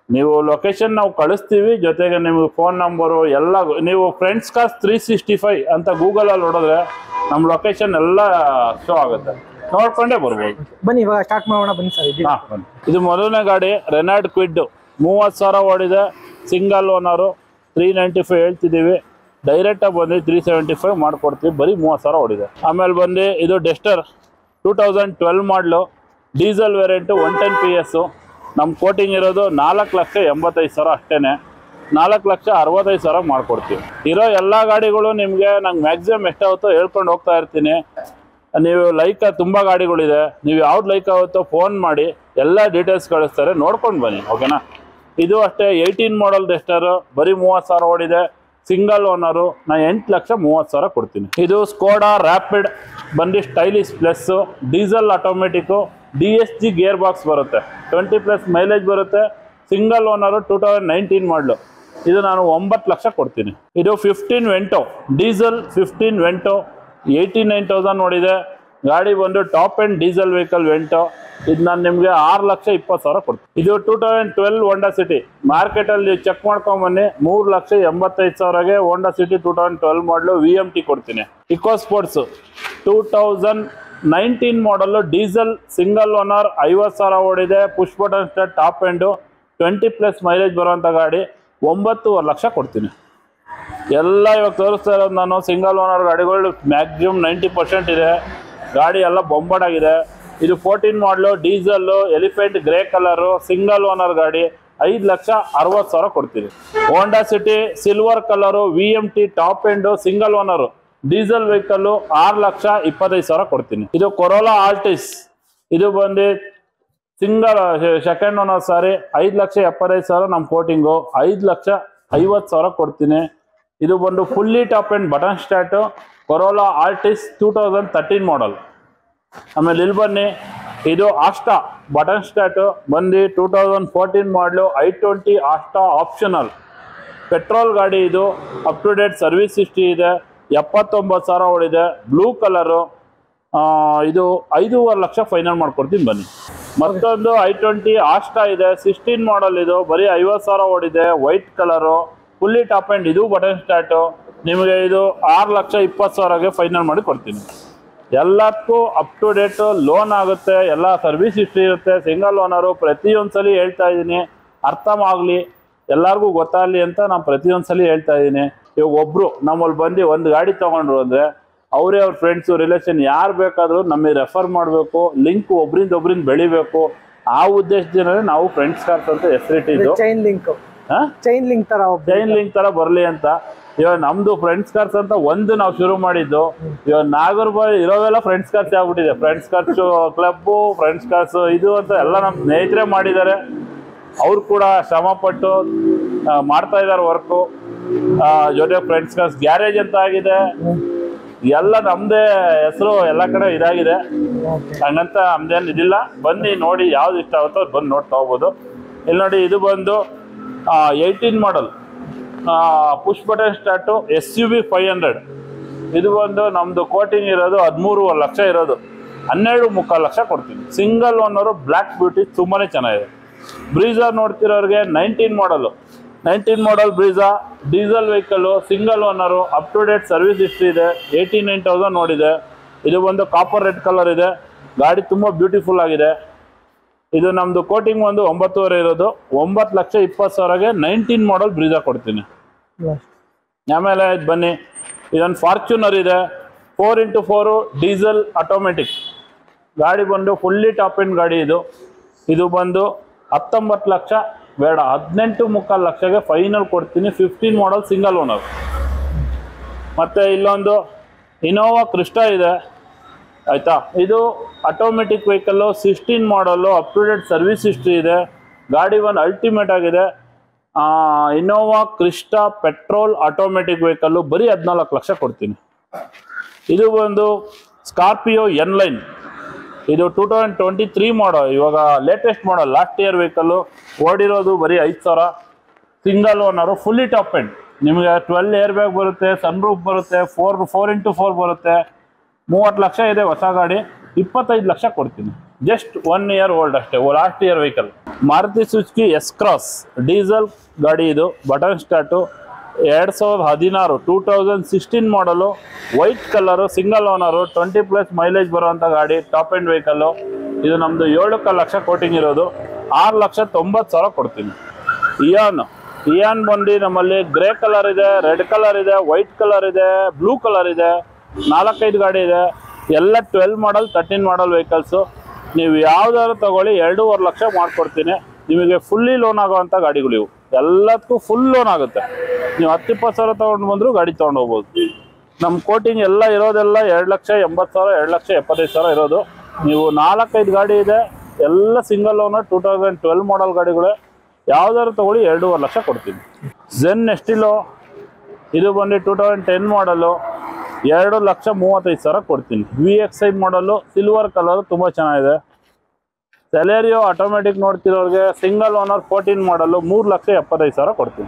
ನೀವು ಲೊಕೇಶನ್ ನಾವು ಕಳಿಸ್ತೀವಿ ಜೊತೆಗೆ ನಿಮಗೆ ಫೋನ್ ನಂಬರು ಎಲ್ಲ ನೀವು friends cars three sixty five ಅಂತ ಗೂಗಲಲ್ಲಿ ನೋಡಿದ್ರೆ ನಮ್ಮ ಲೊಕೇಶನ್ ಎಲ್ಲ ಶೋ ಆಗುತ್ತೆ ನೋಡ್ಕೊಂಡೇ ಬರ್ಬೋದು ಬನ್ನಿ ಇವಾಗ ಸ್ಟಾರ್ಟ್ ಮಾಡೋಣ ಬನ್ನಿ ಸರ್ ಇದು ಹಾ, ಬನ್ನಿ. ಇದು ಮೊದಲನೇ ಗಾಡಿ ರೆನಾಲ್ಡ್ ಕ್ವಿಡ್ ಮೂವತ್ತು ಸಾವಿರ ಓಡಿದೆ single owner three ninety five ಹೇಳ್ತಿದ್ದೀವಿ ಡೈರೆಕ್ಟಾಗಿ ಬಂದು ತ್ರೀ ಸೆವೆಂಟಿ ಫೈವ್ ಮಾಡ್ಕೊಡ್ತೀವಿ ಬರೀ ಮೂವತ್ತು ಸಾವಿರ ಓಡಿದೆ ಆಮೇಲೆ ಬಂದು ಇದು Duster two thousand twelve model diesel variant one ten P S ನಮ್ಮ ಕೋಟಿಂಗ್ ಇರೋದು ನಾಲ್ಕು ಲಕ್ಷ ಎಂಬತ್ತೈದು ಸಾವಿರ ಅಷ್ಟೇ ನಾಲ್ಕು ಲಕ್ಷ ಅರವತ್ತೈದು ಸಾವಿರ ಮಾಡ್ಕೊಡ್ತೀವಿ ಇರೋ ಎಲ್ಲ ಗಾಡಿಗಳು ನಿಮಗೆ ನಂಗೆ ಮ್ಯಾಕ್ಸಿಮಮ್ ಎಷ್ಟಾಗುತ್ತೋ ಹೇಳ್ಕೊಂಡು ಹೋಗ್ತಾ ಇರ್ತೀನಿ ನೀವು ಲೈಕ್ ತುಂಬ ಗಾಡಿಗಳಿದೆ ನೀವು ಯಾವ್ದು ಲೈಕ್ ಆಗುತ್ತೋ ಫೋನ್ ಮಾಡಿ ಎಲ್ಲ ಡೀಟೇಲ್ಸ್ ಕಳಿಸ್ತಾರೆ ನೋಡ್ಕೊಂಡು ಬನ್ನಿ ಓಕೆನಾ ಇದು ಅಷ್ಟೇ ಏಯ್ಟೀನ್ ಮಾಡಲ್ ಡೆಸ್ಟರ್ ಬರೀ ಮೂವತ್ತು ಸಾವಿರ ಓಡಿದೆ ಸಿಂಗಲ್ ಓನರು ನಾನು ಎಂಟು ಲಕ್ಷ ಮೂವತ್ತು ಸಾವಿರ ಕೊಡ್ತೀನಿ ಇದು ಸ್ಕೋಡಾ ರ್ಯಾಪಿಡ್ ಬಂದು stylish plus diesel automatic D S G gear box ಬರುತ್ತೆ ಟ್ವೆಂಟಿ ಪ್ಲಸ್ ಮೈಲೇಜ್ ಬರುತ್ತೆ single owner two thousand nineteen model ಇದು ನಾನು ಒಂಬತ್ತು ಲಕ್ಷ ಕೊಡ್ತೀನಿ ಇದು fifteen Vento diesel fifteen Vento eighty nine thousand ನೋಡಿದೆ ಗಾಡಿ ಬಂದು top end diesel vehicle Vento ಇದು ನಾನು ನಿಮಗೆ ಆರು ಲಕ್ಷ ಇಪ್ಪತ್ತು ಸಾವಿರ ಕೊಡ್ತೀನಿ ಇದು two thousand twelve Honda City ಮಾರ್ಕೆಟಲ್ಲಿ ಚೆಕ್ ಮಾಡ್ಕೊಂಬನ್ನಿ ಮೂರು ಲಕ್ಷ ಎಂಬತ್ತೈದು ಸಾವಿರಗೆ ಹೋಂಡಾ ಸಿಟಿ ಟೂ ತೌಸಂಡ್ ಟ್ವೆಲ್ ಮಾಡಲು ವಿ ಎಮ್ ಟಿ ಕೊಡ್ತೀನಿ Eco Sports two thousand nineteen ಮಾಡಲು ಡೀಸೆಲ್ ಸಿಂಗಲ್ ಓನರ್ ಐವತ್ತು ಸಾವಿರ ಓಡಿದೆ push button start top end twenty plus mileage ಬರುವಂಥ ಗಾಡಿ ಒಂಬತ್ತೂವರೆ ಲಕ್ಷ ಕೊಡ್ತೀನಿ ಎಲ್ಲ ಇವಾಗ ತೋರಿಸ್ತಾ ಇರೋದು ನಾನು ಸಿಂಗಲ್ ಓನರ್ ಗಾಡಿಗಳು ಮ್ಯಾಕ್ಸಿಮಮ್ ನೈಂಟಿ ಪರ್ಸೆಂಟ್ ಇದೆ ಗಾಡಿ ಎಲ್ಲ ಬೊಂಬಾಡಾಗಿದೆ ಇದು fourteen model diesel elephant grey colour single owner ಗಾಡಿ ಐದು ಲಕ್ಷ ಅರವತ್ತು ಸಾವಿರ ಕೊಡ್ತೀನಿ Honda City silver colour V M T top end single owner diesel vehicle ಆರು ಲಕ್ಷ ಇಪ್ಪತ್ತೈದು ಸಾವಿರ ಕೊಡ್ತೀನಿ ಇದು ಕೊರೋಲಾ ಆಲ್ಟಿಸ್ ಇದು ಬಂದು ಸಿಂಗಲ್ ಸೆಕೆಂಡ್ ಓನರ್ ಸಾರಿ ಐದು ಲಕ್ಷ ಎಪ್ಪತ್ತೈದು ಸಾವಿರ ನಮ್ಮ ಕೋಟಿಂಗು ಐದು ಲಕ್ಷ ಐವತ್ತು ಸಾವಿರ ಕೊಡ್ತೀನಿ ಇದು ಬಂದು fully top end button start Corolla Altis two thousand thirteen model ಆಮೇಲೆ ಇಲ್ಲಿ ಬನ್ನಿ ಇದು ಆಸ್ಟಾ ಬಟನ್ ಸ್ಟಾರ್ಟು ಬಂದು two thousand fourteen model I twenty Asta optional petrol ಗಾಡಿ ಇದು up to date service history ಇದೆ ಎಪ್ಪತ್ತೊಂಬತ್ತು ಸಾವಿರ ಓಡಿದೆ ಬ್ಲೂ ಕಲರು ಇದು ಐದೂವರೆ ಲಕ್ಷ ಫೈನಲ್ ಮಾಡ್ಕೊಡ್ತೀನಿ ಬನ್ನಿ ಮತ್ತೊಂದು ಐ ಟ್ವೆಂಟಿ ಆಸ್ಟಾ ಇದೆ ಸಿಕ್ಸ್ಟೀನ್ ಮಾಡಲ್ ಇದು ಬರೀ ಐವತ್ತು ಸಾವಿರ ಓಡಿದೆ white colour fully top end ಇದು ಬಟನ್ ಸ್ಟಾರ್ಟು ನಿಮಗೆ ಇದು ಆರು ಲಕ್ಷ ಇಪ್ಪತ್ತು ಸಾವಿರಗೆ ಫೈನಲ್ ಮಾಡಿ ಕೊಡ್ತೀನಿ ಎಲ್ಲದಕ್ಕೂ ಅಪ್ ಟು ಡೇಟ್ ಲೋನ್ ಆಗುತ್ತೆ ಎಲ್ಲ ಸರ್ವಿಸ್ ಹಿಸ್ಟ್ರಿ ಇರುತ್ತೆ ಸಿಂಗಲ್ ಓನರು ಪ್ರತಿಯೊಂದು ಸಲ ಹೇಳ್ತಾ ಇದ್ದೀನಿ ಅರ್ಥ ಆಗಲಿ ಎಲ್ಲರಿಗೂ ಗೊತ್ತಾಗಲಿ ಅಂತ ನಾನು ಪ್ರತಿಯೊಂದು ಸಲ ಹೇಳ್ತಾ ಇದ್ದೀನಿ ಇವಾಗ ಒಬ್ಬರು ನಮ್ಮಲ್ಲಿ ಬಂದು ಒಂದು ಗಾಡಿ ತೊಗೊಂಡ್ರು ಅಂದರೆ ಅವರೇ ಅವ್ರ ಫ್ರೆಂಡ್ಸು ರಿಲೇಷನ್ ಯಾರು ಬೇಕಾದರೂ ನಮಗೆ ರೆಫರ್ ಮಾಡಬೇಕು ಲಿಂಕ್ ಒಬ್ರಿಂದ ಒಬ್ರಿಂದ ಬೆಳಿಬೇಕು ಆ ಉದ್ದೇಶದಿಂದಲೇ ನಾವು ಫ್ರೆಂಡ್ಸ್ ಕಾರ್ಸ್ ಅಂತ ಹೆಸರಿಟ್ಟಿದ್ದು ಚೈನ್ ಲಿಂಕ್ ಹಾಂ ಚೈನ್ ಲಿಂಕ್ ತರ ಒಬ್ಬ ಚೈನ್ ಲಿಂಕ್ ತರ ಬರ್ಲಿ ಅಂತ ಇವಾಗ ನಮ್ದು ಫ್ರೆಂಡ್ಸ್ ಕಾರ್ಸ್ ಅಂತ ಒಂದು ನಾವು ಶುರು ಮಾಡಿದ್ದು ಇವಾಗ ನಾಗರ್ಬಾಯ್ ಇರೋವೆಲ್ಲ ಫ್ರೆಂಡ್ಸ್ ಕಾರ್ಸ್ ಆಗ್ಬಿಟ್ಟಿದೆ ಫ್ರೆಂಡ್ಸ್ ಖರ್ಚು ಕ್ಲಬ್ಬು ಫ್ರೆಂಡ್ಸ್ ಕಾರ್ಸ್ ಇದು ಅಂತ ಎಲ್ಲ ನಮ್ಮ ಸ್ನೇಹಿತರೆ ಮಾಡಿದ್ದಾರೆ ಅವ್ರು ಕೂಡ ಶ್ರಮ ಪಟ್ಟು ಆ, ಮಾಡ್ತಾ ಇದ್ದಾರೆ ವರ್ಕು ಜೊತೆ ಫ್ರೆಂಡ್ಸ್ ಕಾರ್ಸ್ ಗ್ಯಾರೇಜ್ ಅಂತ ಆಗಿದೆ ಎಲ್ಲ ನಮ್ದೇ ಹೆಸರು ಎಲ್ಲ ಕಡೆ ಇದಾಗಿದೆ ಹಂಗಂತ ನಮ್ದೇನು ಇದಿಲ್ಲ ಬನ್ನಿ ನೋಡಿ ಯಾವ್ದು ಇಷ್ಟ ಆಗುತ್ತೋ ಅದ್ ಬಂದು ನೋಡ್ತಾ ಹೋಗ್ಬೋದು ಇಲ್ಲಿ ನೋಡಿ ಇದು ಬಂದು eighteen model push button start S U V five hundred ಇದು ಬಂದು ನಮ್ಮದು ಕೋಟಿಂಗ್ ಇರೋದು ಹದಿಮೂರುವರೆ ಲಕ್ಷ ಇರೋದು ಹನ್ನೆರಡು ಮುಕ್ಕಾಲು ಲಕ್ಷ ಕೊಡ್ತೀನಿ ಸಿಂಗಲ್ ಓನರು ಬ್ಲ್ಯಾಕ್ ಬ್ಯೂಟಿ ತುಂಬಾ ಚೆನ್ನಾಗಿದೆ ಬ್ರೀಜಾ ನೋಡ್ತಿರೋರಿಗೆ nineteen model nineteen model Brezza diesel vehicle single owner up to date service history ಇದೆ ಏಯ್ಟಿ ನೈನ್ ತೌಸಂಡ್ ನೋಡಿದೆ ಇದು ಬಂದು ಕಾಪರ್ ರೆಡ್ ಕಲರ್ ಇದೆ ಗಾಡಿ ತುಂಬ ಬ್ಯೂಟಿಫುಲ್ ಆಗಿದೆ ಇದು ನಮ್ಮದು ಕೋಟಿಂಗ್ ಒಂದು ಒಂಬತ್ತುವರೆ ಇರೋದು ಒಂಬತ್ತು ಲಕ್ಷ ಇಪ್ಪತ್ತು ಸಾವಿರಗೆ ನೈನ್ಟೀನ್ ಮಾಡಲ್ ಬ್ರೀಜಾ ಕೊಡ್ತೀನಿ ಆಮೇಲೆ ಇದು ಬನ್ನಿ ಇದೊಂದು ಫಾರ್ಚುನರ್ ಇದೆ four into four diesel automatic ಗಾಡಿ ಬಂದು ಫುಲ್ಲಿ ಟಾಪ್ ಎಂಡ್ ಗಾಡಿ ಇದು ಇದು ಬಂದು ಹತ್ತೊಂಬತ್ತು ಲಕ್ಷ ಬೇಡ ಹದಿನೆಂಟು ಮುಕ್ಕಾಲು ಲಕ್ಷಗೆ ಫೈನಲ್ ಕೊಡ್ತೀನಿ ಫಿಫ್ಟೀನ್ ಮಾಡಲ್ ಸಿಂಗಲ್ ಓನರ್ ಮತ್ತು ಇಲ್ಲೊಂದು ಇನೋವಾ ಕ್ರಿಸ್ಟಾ ಇದೆ ಆಯಿತಾ ಇದು automatic vehicle sixteen model up to date service history ಇದೆ ಗಾಡಿ ಒಂದು ಅಲ್ಟಿಮೇಟ್ ಆಗಿದೆ Innova Crysta petrol automatic vehicle ಬರೀ ಹದಿನಾಲ್ಕು ಲಕ್ಷ ಕೊಡ್ತೀನಿ ಇದು ಒಂದು ಸ್ಕಾರ್ಪಿಯೋ ಎನ್ ಲೈನ್ ಇದು two thousand twenty three model ಇವಾಗ latest model last year vehicle ಓಡಿರೋದು ಬರೀ ಐದು ಸಾವಿರ single owner fully top end ನಿಮಗೆ ಟ್ವೆಲ್ ಏರ್ ಬ್ಯಾಗ್ ಬರುತ್ತೆ ಸನ್ ರೂಫ್ ಬರುತ್ತೆ ಫೋರ್ ಫೋರ್ ಇಂಟು ಫೋರ್ ಬರುತ್ತೆ ಮೂವತ್ತು ಲಕ್ಷ ಇದೆ ಹೊಸ ಗಾಡಿ ಇಪ್ಪತ್ತೈದು ಲಕ್ಷ ಕೊಡ್ತೀನಿ ಜಸ್ಟ್ ಒನ್ ಇಯರ್ ಓಲ್ಡ್ ಅಷ್ಟೇ last year vehicle Maruti Suzuki S Cross diesel ಗಾಡಿ ಇದು ಬಟನ್ ಸ್ಟಾರ್ಟು ಎರಡು ಸಾವಿರದ ಹದಿನಾರು two thousand sixteen model white colour single owner twenty plus mileage ಬರುವಂಥ ಗಾಡಿ ಟಾಪ್ ಆ್ಯಂಡ್ ವೆಹಿಕಲ್ಲು ಇದು ನಮ್ಮದು ಏಳು ಕಾಲು ಲಕ್ಷ ಕೋಟಿಂಗ್ ಇರೋದು ಆರು ಲಕ್ಷ ತೊಂಬತ್ತು ಸಾವಿರ ಕೊಡ್ತೀನಿ ಇಯಾನ್ ಇಯಾನ್ ಬಂದು ನಮ್ಮಲ್ಲಿ ಗ್ರೇ ಕಲರ್ ಇದೆ ರೆಡ್ ಕಲರ್ ಇದೆ ವೈಟ್ ಕಲರ್ ಇದೆ ಬ್ಲೂ ಕಲರ್ ಇದೆ ನಾಲ್ಕೈದು ಗಾಡಿ ಇದೆ ಎಲ್ಲ twelve model thirteen model vehicles ನೀವು ಯಾವ್ದಾದ್ರು ತಗೊಳ್ಳಿ ಎರಡೂವರೆ ಲಕ್ಷ ಮಾಡ್ಕೊಡ್ತೀನಿ ನಿಮಗೆ ಫುಲ್ಲಿ ಲೋನ್ ಆಗುವಂಥ ಗಾಡಿಗಳು ಇವು ಎಲ್ಲದಕ್ಕೂ ಫುಲ್ ಲೋನ್ ಆಗುತ್ತೆ ನೀವು ಹತ್ತು ಇಪ್ಪತ್ತು ಸಾವಿರ ತೊಗೊಂಡು ಬಂದರೂ ಗಾಡಿ ತೊಗೊಂಡು ಹೋಗ್ಬೋದು ನಮ್ಮ ಕೋಟಿಂಗ್ ಎಲ್ಲ ಇರೋದೆಲ್ಲ ಎರಡು ಲಕ್ಷ ಎಂಬತ್ತು ಸಾವಿರ ಎರಡು ಲಕ್ಷ ಎಪ್ಪತ್ತೈದು ಸಾವಿರ ಇರೋದು ನೀವು ನಾಲ್ಕೈದು ಗಾಡಿ ಇದೆ ಎಲ್ಲ single owner two thousand twelve model ಗಾಡಿಗಳೇ ಯಾವ್ದಾದ್ರು ತಗೊಳ್ಳಿ ಎರಡೂವರೆ ಲಕ್ಷ ಕೊಡ್ತೀನಿ ಝೆನ್ ಎಷ್ಟಿಲೋ ಇದು ಬಂದು ಟೂ ತೌಸಂಡ್ ಟೆನ್ ಮಾಡಲು ಎರಡು ಲಕ್ಷ ಮೂವತ್ತೈದು ಸಾವಿರ ಕೊಡ್ತೀನಿ V X I model silver colour ತುಂಬ ಚೆನ್ನಾಗಿದೆ ಸೆಲೆರಿಯೋ ಆಟೋಮೆಟಿಕ್ ನೋಡ್ತಿರೋರಿಗೆ ಸಿಂಗಲ್ ಓನರ್ ಫೋರ್ಟೀನ್ ಮಾಡಲು ಮೂರು ಲಕ್ಷ ಎಪ್ಪತ್ತೈದು ಸಾವಿರ ಕೊಡ್ತೀನಿ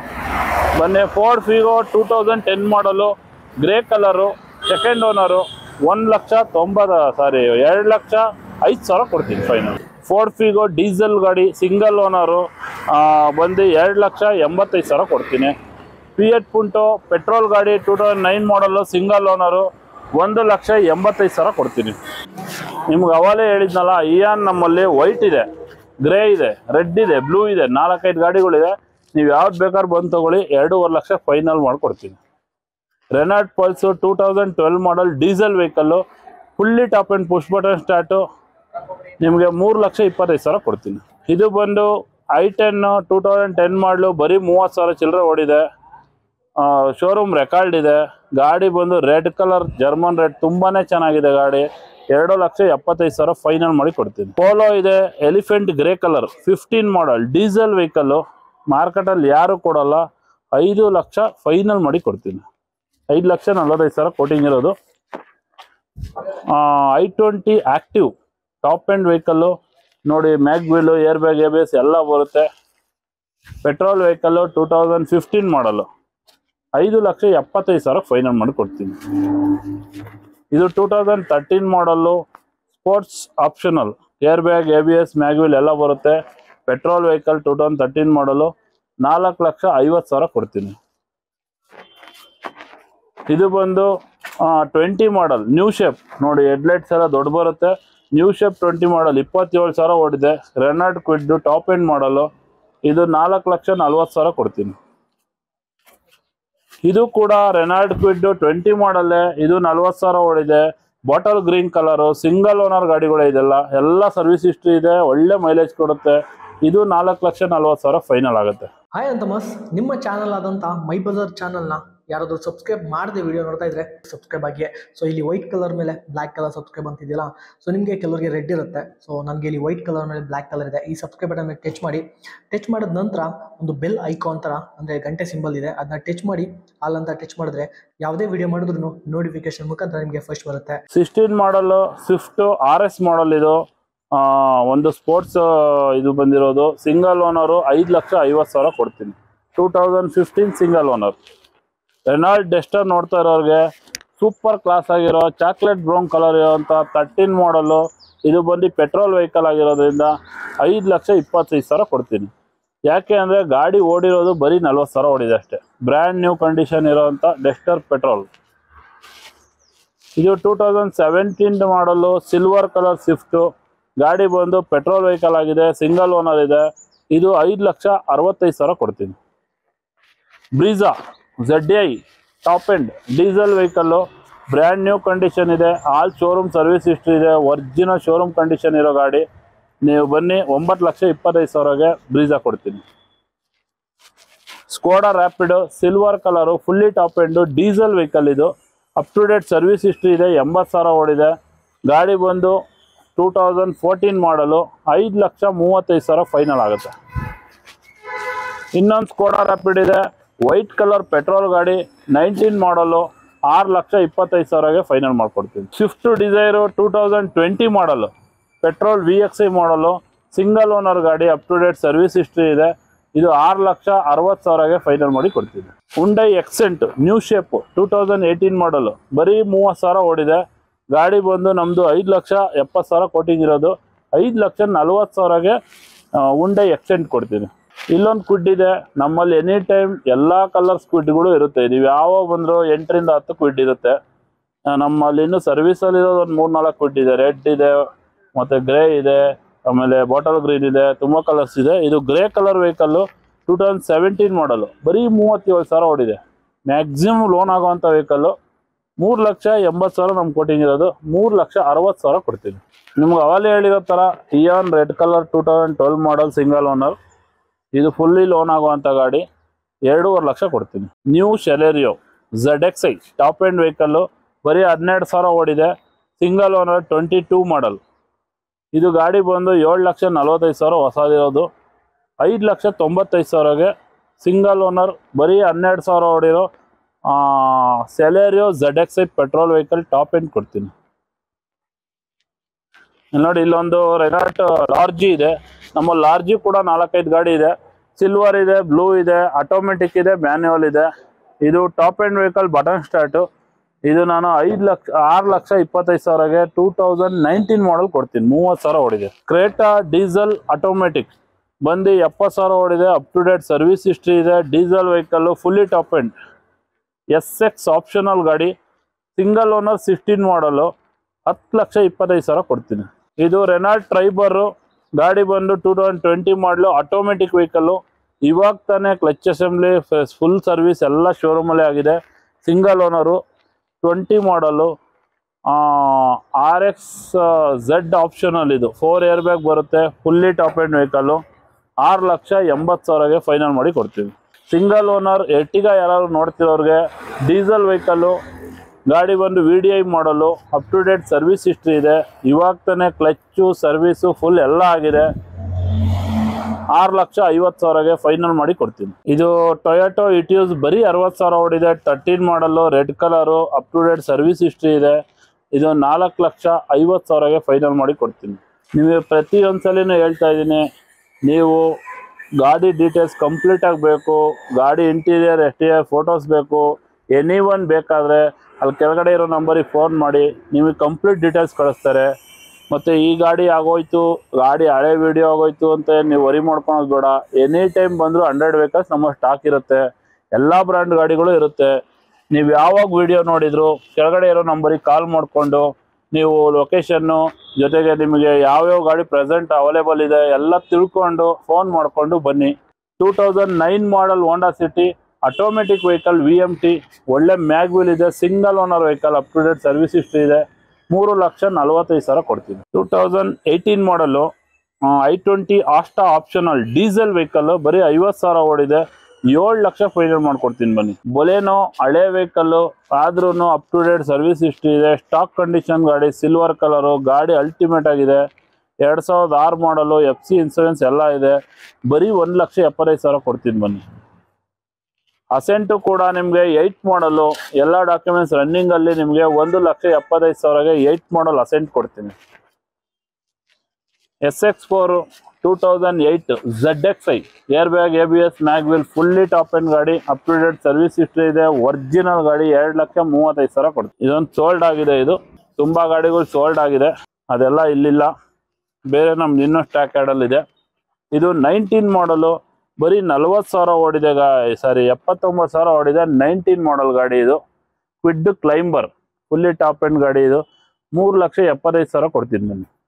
ಬನ್ನಿ Ford Figo two thousand ten model grey colour second owner ಒಂದು ಲಕ್ಷ ತೊಂಬತ್ತು ಸಾರಿ ಎರಡು ಲಕ್ಷ ಐದು ಸಾವಿರ ಕೊಡ್ತೀನಿ ಫೈನಲ್ ಫೋರ್ಡ್ ಫಿಗೋ ಡೀಸೆಲ್ ಗಾಡಿ ಸಿಂಗಲ್ ಓನರು ಬಂದು ಎರಡು ಲಕ್ಷ ಎಂಬತ್ತೈದು ಸಾವಿರ ಕೊಡ್ತೀನಿ ಫಿಯಟ್ ಪುಂಟೋ ಪೆಟ್ರೋಲ್ ಗಾಡಿ two thousand nine model single owner ಒಂದು ಲಕ್ಷ ಎಂಬತ್ತೈದು ಸಾವಿರ ಕೊಡ್ತೀನಿ ನಿಮ್ಗೆ ಅವಾಗಲೇ ಹೇಳಿದ್ನಲ್ಲ ಇಯಾನ್ ನಮ್ಮಲ್ಲಿ ವೈಟ್ ಇದೆ ಗ್ರೇ ಇದೆ ರೆಡ್ ಇದೆ ಬ್ಲೂ ಇದೆ ನಾಲ್ಕೈದು ಗಾಡಿಗಳಿದೆ ನೀವು ಯಾವ್ದು ಬೇಕಾದ್ರೂ ಬಂದು ತಗೊಳ್ಳಿ ಎರಡೂವರೆ ಲಕ್ಷ ಫೈನಲ್ ಮಾಡ್ಕೊಡ್ತೀನಿ Renault Pulse two thousand twelve model diesel vehicle fully top end push button start ನಿಮಗೆ ಮೂರು ಲಕ್ಷ ಇಪ್ಪತ್ತೈದು ಸಾವಿರ ಕೊಡ್ತೀನಿ ಇದು ಬಂದು I ten two thousand ten model ಬರೀ ಮೂವತ್ತು ಸಾವಿರ ಚಿಲ್ಲರೆ ಓಡಿದೆ ಶೋರೂಮ್ ರೆಕಾರ್ಡ್ ಇದೆ ಗಾಡಿ ಬಂದು ರೆಡ್ ಕಲರ್ ಜರ್ಮನ್ ರೆಡ್ ತುಂಬಾನೇ ಚೆನ್ನಾಗಿದೆ ಗಾಡಿ ಎರಡು ಲಕ್ಷ ಎಪ್ಪತ್ತೈದು ಸಾವಿರ ಫೈನಲ್ ಮಾಡಿ ಕೊಡ್ತೀನಿ ಪೋಲೋ ಇದೆ elephant grey colour fifteen model diesel vehicle ಮಾರ್ಕೆಟಲ್ಲಿ ಯಾರು ಕೊಡಲ್ಲ ಐದು ಲಕ್ಷ ಫೈನಲ್ ಮಾಡಿ ಕೊಡ್ತೀನಿ ಐದು ಲಕ್ಷ ನಲ್ವತ್ತೈದು ಸಾವಿರ ಕೋಟಿಂಗ್ ಇರೋದು I twenty active top end vehicle ನೋಡಿ mag wheel air bag A B S ಎಲ್ಲ ಬರುತ್ತೆ petrol vehicle two thousand fifteen model ಐದು ಲಕ್ಷ ಎಪ್ಪತ್ತೈದು ಸಾವಿರ ಫೈನಲ್ ಮಾಡಿ ಕೊಡ್ತೀನಿ ಇದು two thousand thirteen model sports optional air bag A B S mag wheel ಎಲ್ಲ ಬರುತ್ತೆ petrol vehicle two thousand thirteen model ನಾಲ್ಕು ಲಕ್ಷ ಐವತ್ತು ಸಾವಿರ ಕೊಡ್ತೀನಿ ಇದು ಬಂದು ಟ್ವೆಂಟಿ ಮಾಡಲ್ ನ್ಯೂ ಶೇಪ್ ನೋಡಿ ಹೆಡ್ಲೈಟ್ಸ್ ಎಲ್ಲ ದೊಡ್ಡ ಬರುತ್ತೆ ನ್ಯೂ ಶೇಪ್ ಟ್ವೆಂಟಿ ಮಾಡಲ್ ಇಪ್ಪತ್ತೇಳು ಸಾವಿರ ಓಡಿದೆ ರೆನಾಲ್ಡ್ ಕ್ವಿಡ್ ಟಾಪ್ ಎಂಡ್ ಮಾಡಲು ಇದು ನಾಲ್ಕು ಲಕ್ಷ ನಲ್ವತ್ತು ಸಾವಿರ ಕೊಡ್ತೀನಿ ಇದು ಕೂಡ ರೆನಾಲ್ಡ್ ಕ್ವಿಡ್ ಟ್ವೆಂಟಿ ಮಾಡಲ್ಲೇ ಇದು ನಲ್ವತ್ತು ಸಾವಿರ ಓಡಿದೆ bottle green colour single owner ಗಾಡಿಗಳು ಇದೆಲ್ಲ ಎಲ್ಲ ಸರ್ವಿಸ್ ಹಿಸ್ಟ್ರಿ ಇದೆ ಒಳ್ಳೆ ಮೈಲೇಜ್ ಕೊಡುತ್ತೆ ಇದು ನಾಲ್ಕು ಲಕ್ಷ ನಲ್ವತ್ತು ಸಾವಿರ ಫೈನಲ್ ಆಗುತ್ತೆ ಹಾಯ್ ಅಂತಮಸ್ ನಿಮ್ಮ ಚಾನಲ್ ಆದಂಥ ಮೈ ಬಜಾರ್ ಚಾನಲ್ನ ಯಾರಾದರೂ ಸಬ್ಸ್ಕ್ರೈಬ್ ಮಾಡದೆ ವಿಡಿಯೋ ನೋಡ್ತಾ ಇದ್ರೆ ಸಬ್ಸ್ಕ್ರೈಬ್ ಆಗಿ ಸೊ ಇಲ್ಲಿ ವೈಟ್ ಕಲರ್ ಮೇಲೆ ಬ್ಲ್ಯಾಕ್ ಕಲರ್ ಸಬ್ಸ್ಕ್ರೈಬ್ ಅಂತಿದೆಯಲ್ಲ ಸೊ ನಿಮಗೆ ಕೆಲವರಿಗೆ ರೆಡ್ ಇರುತ್ತೆ ಸೊ ನನಗೆ ಇಲ್ಲಿ ವೈಟ್ ಕಲರ್ ಮೇಲೆ ಬ್ಲ್ಯಾಕ್ ಕಲರ್ ಇದೆ ಈ ಸಬ್ಸ್ಕ್ರೈಬ್ ಬಟನ್ ಟಚ್ ಮಾಡಿ ಟಚ್ ಮಾಡಿದ ನಂತರ ಒಂದು ಬೆಲ್ ಐಕಾನ್ ಥರ ಅಂದರೆ ಗಂಟೆ ಸಿಂಬಲ್ ಇದೆ ಅದನ್ನ ಟಚ್ ಮಾಡಿ ಆಲ್ ಅಂತ ಟಚ್ ಮಾಡಿದ್ರೆ ಯಾವುದೇ ವಿಡಿಯೋ ಮಾಡಿದ್ರು ನೋಟಿಫಿಕೇಶನ್ ಮುಖಾಂತರ ನಿಮಗೆ ಫಸ್ಟ್ ಬರುತ್ತೆ ಸಿಕ್ಸ್ಟೀನ್ ಮಾಡಲು ಸ್ವಿಫ್ಟ್ ಆರ್ ಎಸ್ ಮಾಡಲ್ ಇದು ಆ, ಒಂದು ಸ್ಪೋರ್ಟ್ಸ್ ಇದು ಬಂದಿರೋದು ಸಿಂಗಲ್ ಓನರು ಐದು ಲಕ್ಷ ಐವತ್ತು ಸಾವಿರ ಕೊಡ್ತೀನಿ two thousand fifteen single owner Renault Duster ನೋಡ್ತಾ ಇರೋರಿಗೆ ಸೂಪರ್ ಕ್ಲಾಸ್ ಆಗಿರೋ ಚಾಕ್ಲೇಟ್ ಬ್ರೌನ್ ಕಲರ್ ಇರೋಂಥ ತರ್ಟೀನ್ ಮಾಡಲು ಇದು ಬಂದು ಪೆಟ್ರೋಲ್ ವೆಹಿಕಲ್ ಆಗಿರೋದ್ರಿಂದ ಐದು ಲಕ್ಷ ಇಪ್ಪತ್ತೈದು ಸಾವಿರ ಕೊಡ್ತೀನಿ ಯಾಕೆ ಅಂದರೆ ಗಾಡಿ ಓಡಿರೋದು ಬರೀ ನಲ್ವತ್ತು ಸಾವಿರ ಓಡಿದೆ ಅಷ್ಟೇ ಬ್ರ್ಯಾಂಡ್ ನ್ಯೂ ಕಂಡೀಷನ್ ಇರೋವಂಥ ಡೆಸ್ಟರ್ ಪೆಟ್ರೋಲ್ ಇದು two thousand seventeen model silver colour Swift ಗಾಡಿ ಬಂದು ಪೆಟ್ರೋಲ್ ವೆಹಿಕಲ್ ಆಗಿದೆ ಸಿಂಗಲ್ ಓನರ್ ಇದೆ ಇದು ಐದು ಲಕ್ಷ ಅರವತ್ತೈದು ಸಾವಿರ ಕೊಡ್ತೀನಿ Brezza Z I top end diesel vehicle brand new condition ಇದೆ ಆಲ್ ಶೋರೂಮ್ ಸರ್ವಿಸ್ ಹಿಸ್ಟ್ರಿ ಇದೆ ಒರಿಜಿನಲ್ ಶೋರೂಮ್ ಕಂಡೀಷನ್ ಇರೋ ಗಾಡಿ ನೀವು ಬನ್ನಿ ಒಂಬತ್ತು ಲಕ್ಷ ಇಪ್ಪತ್ತೈದು ಸಾವಿರಗೆ ಬ್ರೀಜಾ ಕೊಡ್ತೀನಿ Skoda Rapid silver colour fully top end diesel vehicle ಇದು up to date service history ಇದೆ ಎಂಬತ್ತು ಸಾವಿರ ಓಡಿದೆ ಗಾಡಿ ಬಂದು ಟೂ ತೌಸಂಡ್ ಫೋರ್ಟೀನ್ ಮಾಡಲು ಐದು ಲಕ್ಷ ಮೂವತ್ತೈದು ಸಾವಿರ ಫೈನಲ್ ಆಗುತ್ತೆ ಇನ್ನೊಂದು ಸ್ಕೋಡಾ ರ್ಯಾಪಿಡ್ ಇದೆ ವೈಟ್ ಕಲರ್ ಪೆಟ್ರೋಲ್ ಗಾಡಿ ನೈನ್ಟೀನ್ ಮಾಡಲು ಆರು ಲಕ್ಷ ಇಪ್ಪತ್ತೈದು ಸಾವಿರಗೆ ಫೈನಲ್ ಮಾಡ್ಕೊಡ್ತೀನಿ Swift Dzire two thousand twenty model petrol V X I model single owner ಗಾಡಿ up to date service history ಇದೆ ಇದು ಆರು ಲಕ್ಷ ಅರವತ್ತು ಸಾವಿರಗೆ ಫೈನಲ್ ಮಾಡಿ ಕೊಡ್ತೀನಿ Hyundai Xcent new shape two thousand eighteen model ಬರೀ ಮೂವತ್ತು ಸಾವಿರ ಓಡಿದೆ ಗಾಡಿ ಬಂದು ನಮ್ಮದು ಐದು ಲಕ್ಷ ಎಪ್ಪತ್ತು ಸಾವಿರ ಕೋಟಿಂಗ್ ಇರೋದು ಐದು ಲಕ್ಷ ನಲ್ವತ್ತು ಸಾವಿರಗೆ ಉಂಡೆ ಎಕ್ಸ್ಟೆಂಡ್ ಕೊಡ್ತೀನಿ ಇಲ್ಲೊಂದು ಕ್ವಿಡ್ ಇದೆ ನಮ್ಮಲ್ಲಿ ಎನಿ ಟೈಮ್ ಎಲ್ಲ ಕಲರ್ಸ್ ಕ್ವಿಡ್ಗಳು ಇರುತ್ತೆ ನೀವು ಯಾವಾಗ ಬಂದರೂ ಎಂಟರಿಂದ ಹತ್ತು ಕ್ವಿಡ್ ಇರುತ್ತೆ ಆ, ನಮ್ಮಲ್ಲಿ ಇನ್ನು ಸರ್ವಿಸಲ್ಲಿ ಇರೋದು ಒಂದು ಮೂರು ನಾಲ್ಕು ಕ್ವಿಡ್ ಇದೆ ರೆಡ್ ಇದೆ ಮತ್ತು ಗ್ರೇ ಇದೆ ಆಮೇಲೆ ಬಾಟಲ್ ಗ್ರೀನ್ ಇದೆ ತುಂಬ ಕಲರ್ಸ್ ಇದೆ ಇದು grey colour vehicle two thousand seventeen model ಬರೀ ಮೂವತ್ತೇಳು ಸಾವಿರ ಓಡಿದೆ ಮ್ಯಾಕ್ಸಿಮಮ್ ಲೋನ್ ಆಗೋವಂಥ ವೆಹಿಕಲ್ಲು ಮೂರು ಲಕ್ಷ ಎಂಬತ್ತು ಸಾವಿರ ನಮ್ಗೆ ಕೊಟ್ಟಿಂಗ್ ಇರೋದು ಮೂರು ಲಕ್ಷ ಅರವತ್ತು ಸಾವಿರ ಕೊಡ್ತೀನಿ ನಿಮ್ಗೆ ಅವಾಗಲೇ ಹೇಳಿರೋ ಥರ ಟಿಯಾನ್ red colour two thousand twelve model single owner ಇದು ಫುಲ್ಲಿ ಲೋನ್ ಆಗುವಂಥ ಗಾಡಿ ಎರಡೂವರೆ ಲಕ್ಷ ಕೊಡ್ತೀನಿ new Celerio Z X I top end vehicle ಬರೀ ಹನ್ನೆರಡು ಸಾವಿರ ಓಡಿದೆ single owner twenty two model ಇದು ಗಾಡಿ ಬಂದು ಏಳು ಲಕ್ಷ ನಲ್ವತ್ತೈದು ಸಾವಿರ ಹೊಸದಿರೋದು ಐದು ಲಕ್ಷ ತೊಂಬತ್ತೈದು ಸಾವಿರಗೆ ಸಿಂಗಲ್ ಓನರ್ ಬರೀ ಹನ್ನೆರಡು ಸಾವಿರ ಓಡಿರೋ Celerio Z X I petrol vehicle top end ಕೊಡ್ತೀನಿ ಇಲ್ಲಿ ನೋಡಿ ಇಲ್ಲೊಂದು ರೆನಾಲ್ಟ್ ಲಾರ್ಜಿ ಇದೆ ನಮ್ಮ ಲಾರ್ಜಿ ಕೂಡ ನಾಲ್ಕೈದು ಗಾಡಿ ಇದೆ ಸಿಲ್ವರ್ ಇದೆ ಬ್ಲೂ ಇದೆ ಆಟೋಮೆಟಿಕ್ ಇದೆ ಮ್ಯಾನ್ಯುವಲ್ ಇದೆ ಇದು top end vehicle button start ಇದು ನಾನು ಐದು ಲಕ್ಷ ಆರು ಲಕ್ಷ ಇಪ್ಪತ್ತೈದು ಸಾವಿರಗೆ ಟೂ ತೌಸಂಡ್ ನೈನ್ಟೀನ್ ಮಾಡಲ್ ಕೊಡ್ತೀನಿ ಮೂವತ್ತು ಸಾವಿರ ಓಡಿದೆ ಕ್ರೇಟಾ ಡೀಸೆಲ್ ಆಟೋಮೆಟಿಕ್ ಬಂದು ಎಪ್ಪತ್ತು ಸಾವಿರ ಓಡಿದೆ up to date service history ಇದೆ diesel vehicle fully top end S X optional ಗಾಡಿ ಸಿಂಗಲ್ ಓನರ್ ಸಿಕ್ಸ್ಟೀನ್ ಮಾಡಲು ಹತ್ತು ಲಕ್ಷ ಇಪ್ಪತ್ತೈದು ಸಾವಿರ ಕೊಡ್ತೀನಿ ಇದು ರೆನಾಲ್ಟ್ ಟ್ರೈಬರು ಗಾಡಿ ಬಂದು two thousand twenty model automatic vehicle ಇವಾಗ ತಾನೇ ಕ್ಲಚ್ ಅಸೆಂಬ್ಲಿ ಫುಲ್ ಸರ್ವಿಸ್ ಎಲ್ಲ ಶೋರೂಮಲ್ಲೇ ಆಗಿದೆ single owner twenty model R X Z optional ಇದು ಫೋರ್ ಇಯರ್ ಬ್ಯಾಗ್ ಬರುತ್ತೆ ಫುಲ್ಲಿ ಟಾಪ್ ಎಂಡ್ ವೆಹಿಕಲ್ಲು ಆರು ಲಕ್ಷ ಎಂಬತ್ತು ಸಾವಿರಗೆ ಫೈನಲ್ ಮಾಡಿ ಕೊಡ್ತೀವಿ ಸಿಂಗಲ್ ಓನರ್ ಎರ್ಟಿಗಾ ಯಾರು ನೋಡ್ತಿರೋರಿಗೆ ಡೀಸೆಲ್ ವೆಹಿಕಲ್ಲು ಗಾಡಿ ಬಂದು V D I model up to date service history ಇದೆ ಇವಾಗ ತಾನೇ ಕ್ಲಚ್ಚು ಸರ್ವಿಸು ಫುಲ್ ಎಲ್ಲ ಆಗಿದೆ ಆರು ಲಕ್ಷ ಐವತ್ತು ಸಾವಿರಗೆ ಫೈನಲ್ ಮಾಡಿ ಕೊಡ್ತೀನಿ ಇದು ಟೊಯೋಟೋ ಇಟಿಯೂಸ್ ಬರೀ ಅರವತ್ತು ಸಾವಿರ ಓಡಿದೆ thirteen model red colour up to date service history ಇದೆ ಇದು ನಾಲ್ಕು ಲಕ್ಷ ಐವತ್ತು ಸಾವಿರಗೆ ಫೈನಲ್ ಮಾಡಿ ಕೊಡ್ತೀನಿ ನಿಮಗೆ ಪ್ರತಿಯೊಂದ್ಸಲಿನೂ ಹೇಳ್ತಾ ಇದ್ದೀನಿ ನೀವು ಗಾಡಿ ಡೀಟೇಲ್ಸ್ ಕಂಪ್ಲೀಟ್ ಆಗಬೇಕು ಗಾಡಿ ಇಂಟೀರಿಯರ್ ಎಕ್ಸ್ಟೀರಿಯರ್ ಫೋಟೋಸ್ ಬೇಕು ಎನಿ ಒನ್ ಬೇಕಾದರೆ ಅಲ್ಲಿ ಕೆಳಗಡೆ ಇರೋ ನಂಬರಿಗೆ ಫೋನ್ ಮಾಡಿ ನಿಮಗೆ ಕಂಪ್ಲೀಟ್ ಡೀಟೇಲ್ಸ್ ಕಳಿಸ್ತಾರೆ ಮತ್ತು ಈ ಗಾಡಿ ಆಗೋಯ್ತು ಗಾಡಿ ಹಳೆ ವಿಡಿಯೋ ಆಗೋಯ್ತು ಅಂತ ನೀವು ವರಿ ಮಾಡ್ಕೊಳೋದು ಬೇಡ ಎನಿ ಟೈಮ್ ಬಂದರೂ ಹಂಡ್ರೆಡ್ ವೆಹಿಕಲ್ಸ್ ನಮ್ಮ ಸ್ಟಾಕ್ ಇರುತ್ತೆ ಎಲ್ಲ ಬ್ರ್ಯಾಂಡ್ ಗಾಡಿಗಳು ಇರುತ್ತೆ ನೀವು ಯಾವಾಗ ವಿಡಿಯೋ ನೋಡಿದ್ರು ಕೆಳಗಡೆ ಇರೋ ನಂಬರಿಗೆ ಕಾಲ್ ಮಾಡಿಕೊಂಡು ನೀವು ಲೊಕೇಶನ್ನು ಜೊತೆಗೆ ನಿಮಗೆ ಯಾವ್ಯಾವ ಗಾಡಿ ಪ್ರೆಸೆಂಟ್ ಅವೈಲೇಬಲ್ ಇದೆ ಎಲ್ಲ ತಿಳ್ಕೊಂಡು ಫೋನ್ ಮಾಡಿಕೊಂಡು ಬನ್ನಿ two thousand nine model Honda City automatic vehicle V M T ಒಳ್ಳೆ ಮ್ಯಾಗ್ವಿಲ್ ಇದೆ single owner vehicle up to date service history ಇದೆ ಮೂರು ಲಕ್ಷ ನಲವತ್ತೈದು ಸಾವಿರ ಕೊಡ್ತೀನಿ two thousand eighteen model I twenty Asta optional diesel vehicle ಬರೀ ಐವತ್ತು ಸಾವಿರ ಓಡಿದೆ ಏಳು ಲಕ್ಷ ಫೈನಲ್ ಮಾಡ್ಕೊಡ್ತೀನಿ ಬನ್ನಿ ಬೊಲೇನೋ ಹಳೆ ವೆಹಿಕಲ್ಲು ಆದ್ರೂ up to date service history ಇದೆ ಸ್ಟಾಕ್ ಕಂಡೀಷನ್ ಗಾಡಿ ಸಿಲ್ವರ್ ಕಲರು ಗಾಡಿ ಅಲ್ಟಿಮೇಟ್ ಆಗಿದೆ ಎರಡು ಸಾವಿರದ ಆರು ಮಾಡಲು ಎಫ್ ಸಿ ಇನ್ಸೂರೆನ್ಸ್ ಎಲ್ಲ ಇದೆ ಬರೀ ಒಂದು ಲಕ್ಷ ಎಪ್ಪತ್ತೈದು ಸಾವಿರ ಕೊಡ್ತೀನಿ ಬನ್ನಿ ಅಸೆಂಟು ಕೂಡ ನಿಮಗೆ ಏಯ್ಟ್ ಮಾಡಲು ಎಲ್ಲ ಡಾಕ್ಯುಮೆಂಟ್ಸ್ ರನ್ನಿಂಗಲ್ಲಿ ನಿಮಗೆ ಒಂದು ಲಕ್ಷ ಎಪ್ಪತ್ತೈದು ಸಾವಿರಗೆ ಏಯ್ಟ್ ಮಾಡಲ್ ಅಸೆಂಟ್ ಕೊಡ್ತೀನಿ S X four two thousand eight Z X I air bag A B S mag wheel fully top end ಗಾಡಿ up to date service history ಇದೆ ಒರಿಜಿನಲ್ ಗಾಡಿ ಎರಡು ಲಕ್ಷ ಮೂವತ್ತೈದು ಸಾವಿರ ಕೊಡ್ತೀನಿ ಇದೊಂದು ಸೋಲ್ಡ್ ಆಗಿದೆ ಇದು ತುಂಬ ಗಾಡಿಗಳು ಸೋಲ್ಡ್ ಆಗಿದೆ ಅದೆಲ್ಲ ಇಲ್ಲಿಲ್ಲ ಬೇರೆ ನಮ್ದು ಇನ್ನೂ ಸ್ಟ್ಯಾಕ್ ಇದೆ ಇದು ನೈನ್ಟೀನ್ ಮಾಡಲು ಬರೀ ನಲ್ವತ್ತು ಸಾವಿರ ಓಡಿದೆ ಗಾ ಸಾರಿ ಎಪ್ಪತ್ತೊಂಬತ್ತು ಸಾವಿರ ಓಡಿದೆ ನೈನ್ಟೀನ್ ಮಾಡಲ್ ಗಾಡಿ ಇದು Kwid Climber fully top end ಗಾಡಿ ಇದು ಮೂರು ಲಕ್ಷ ಎಪ್ಪತ್ತೈದು ಸಾವಿರ ಕೊಡ್ತೀನಿ ನಾನು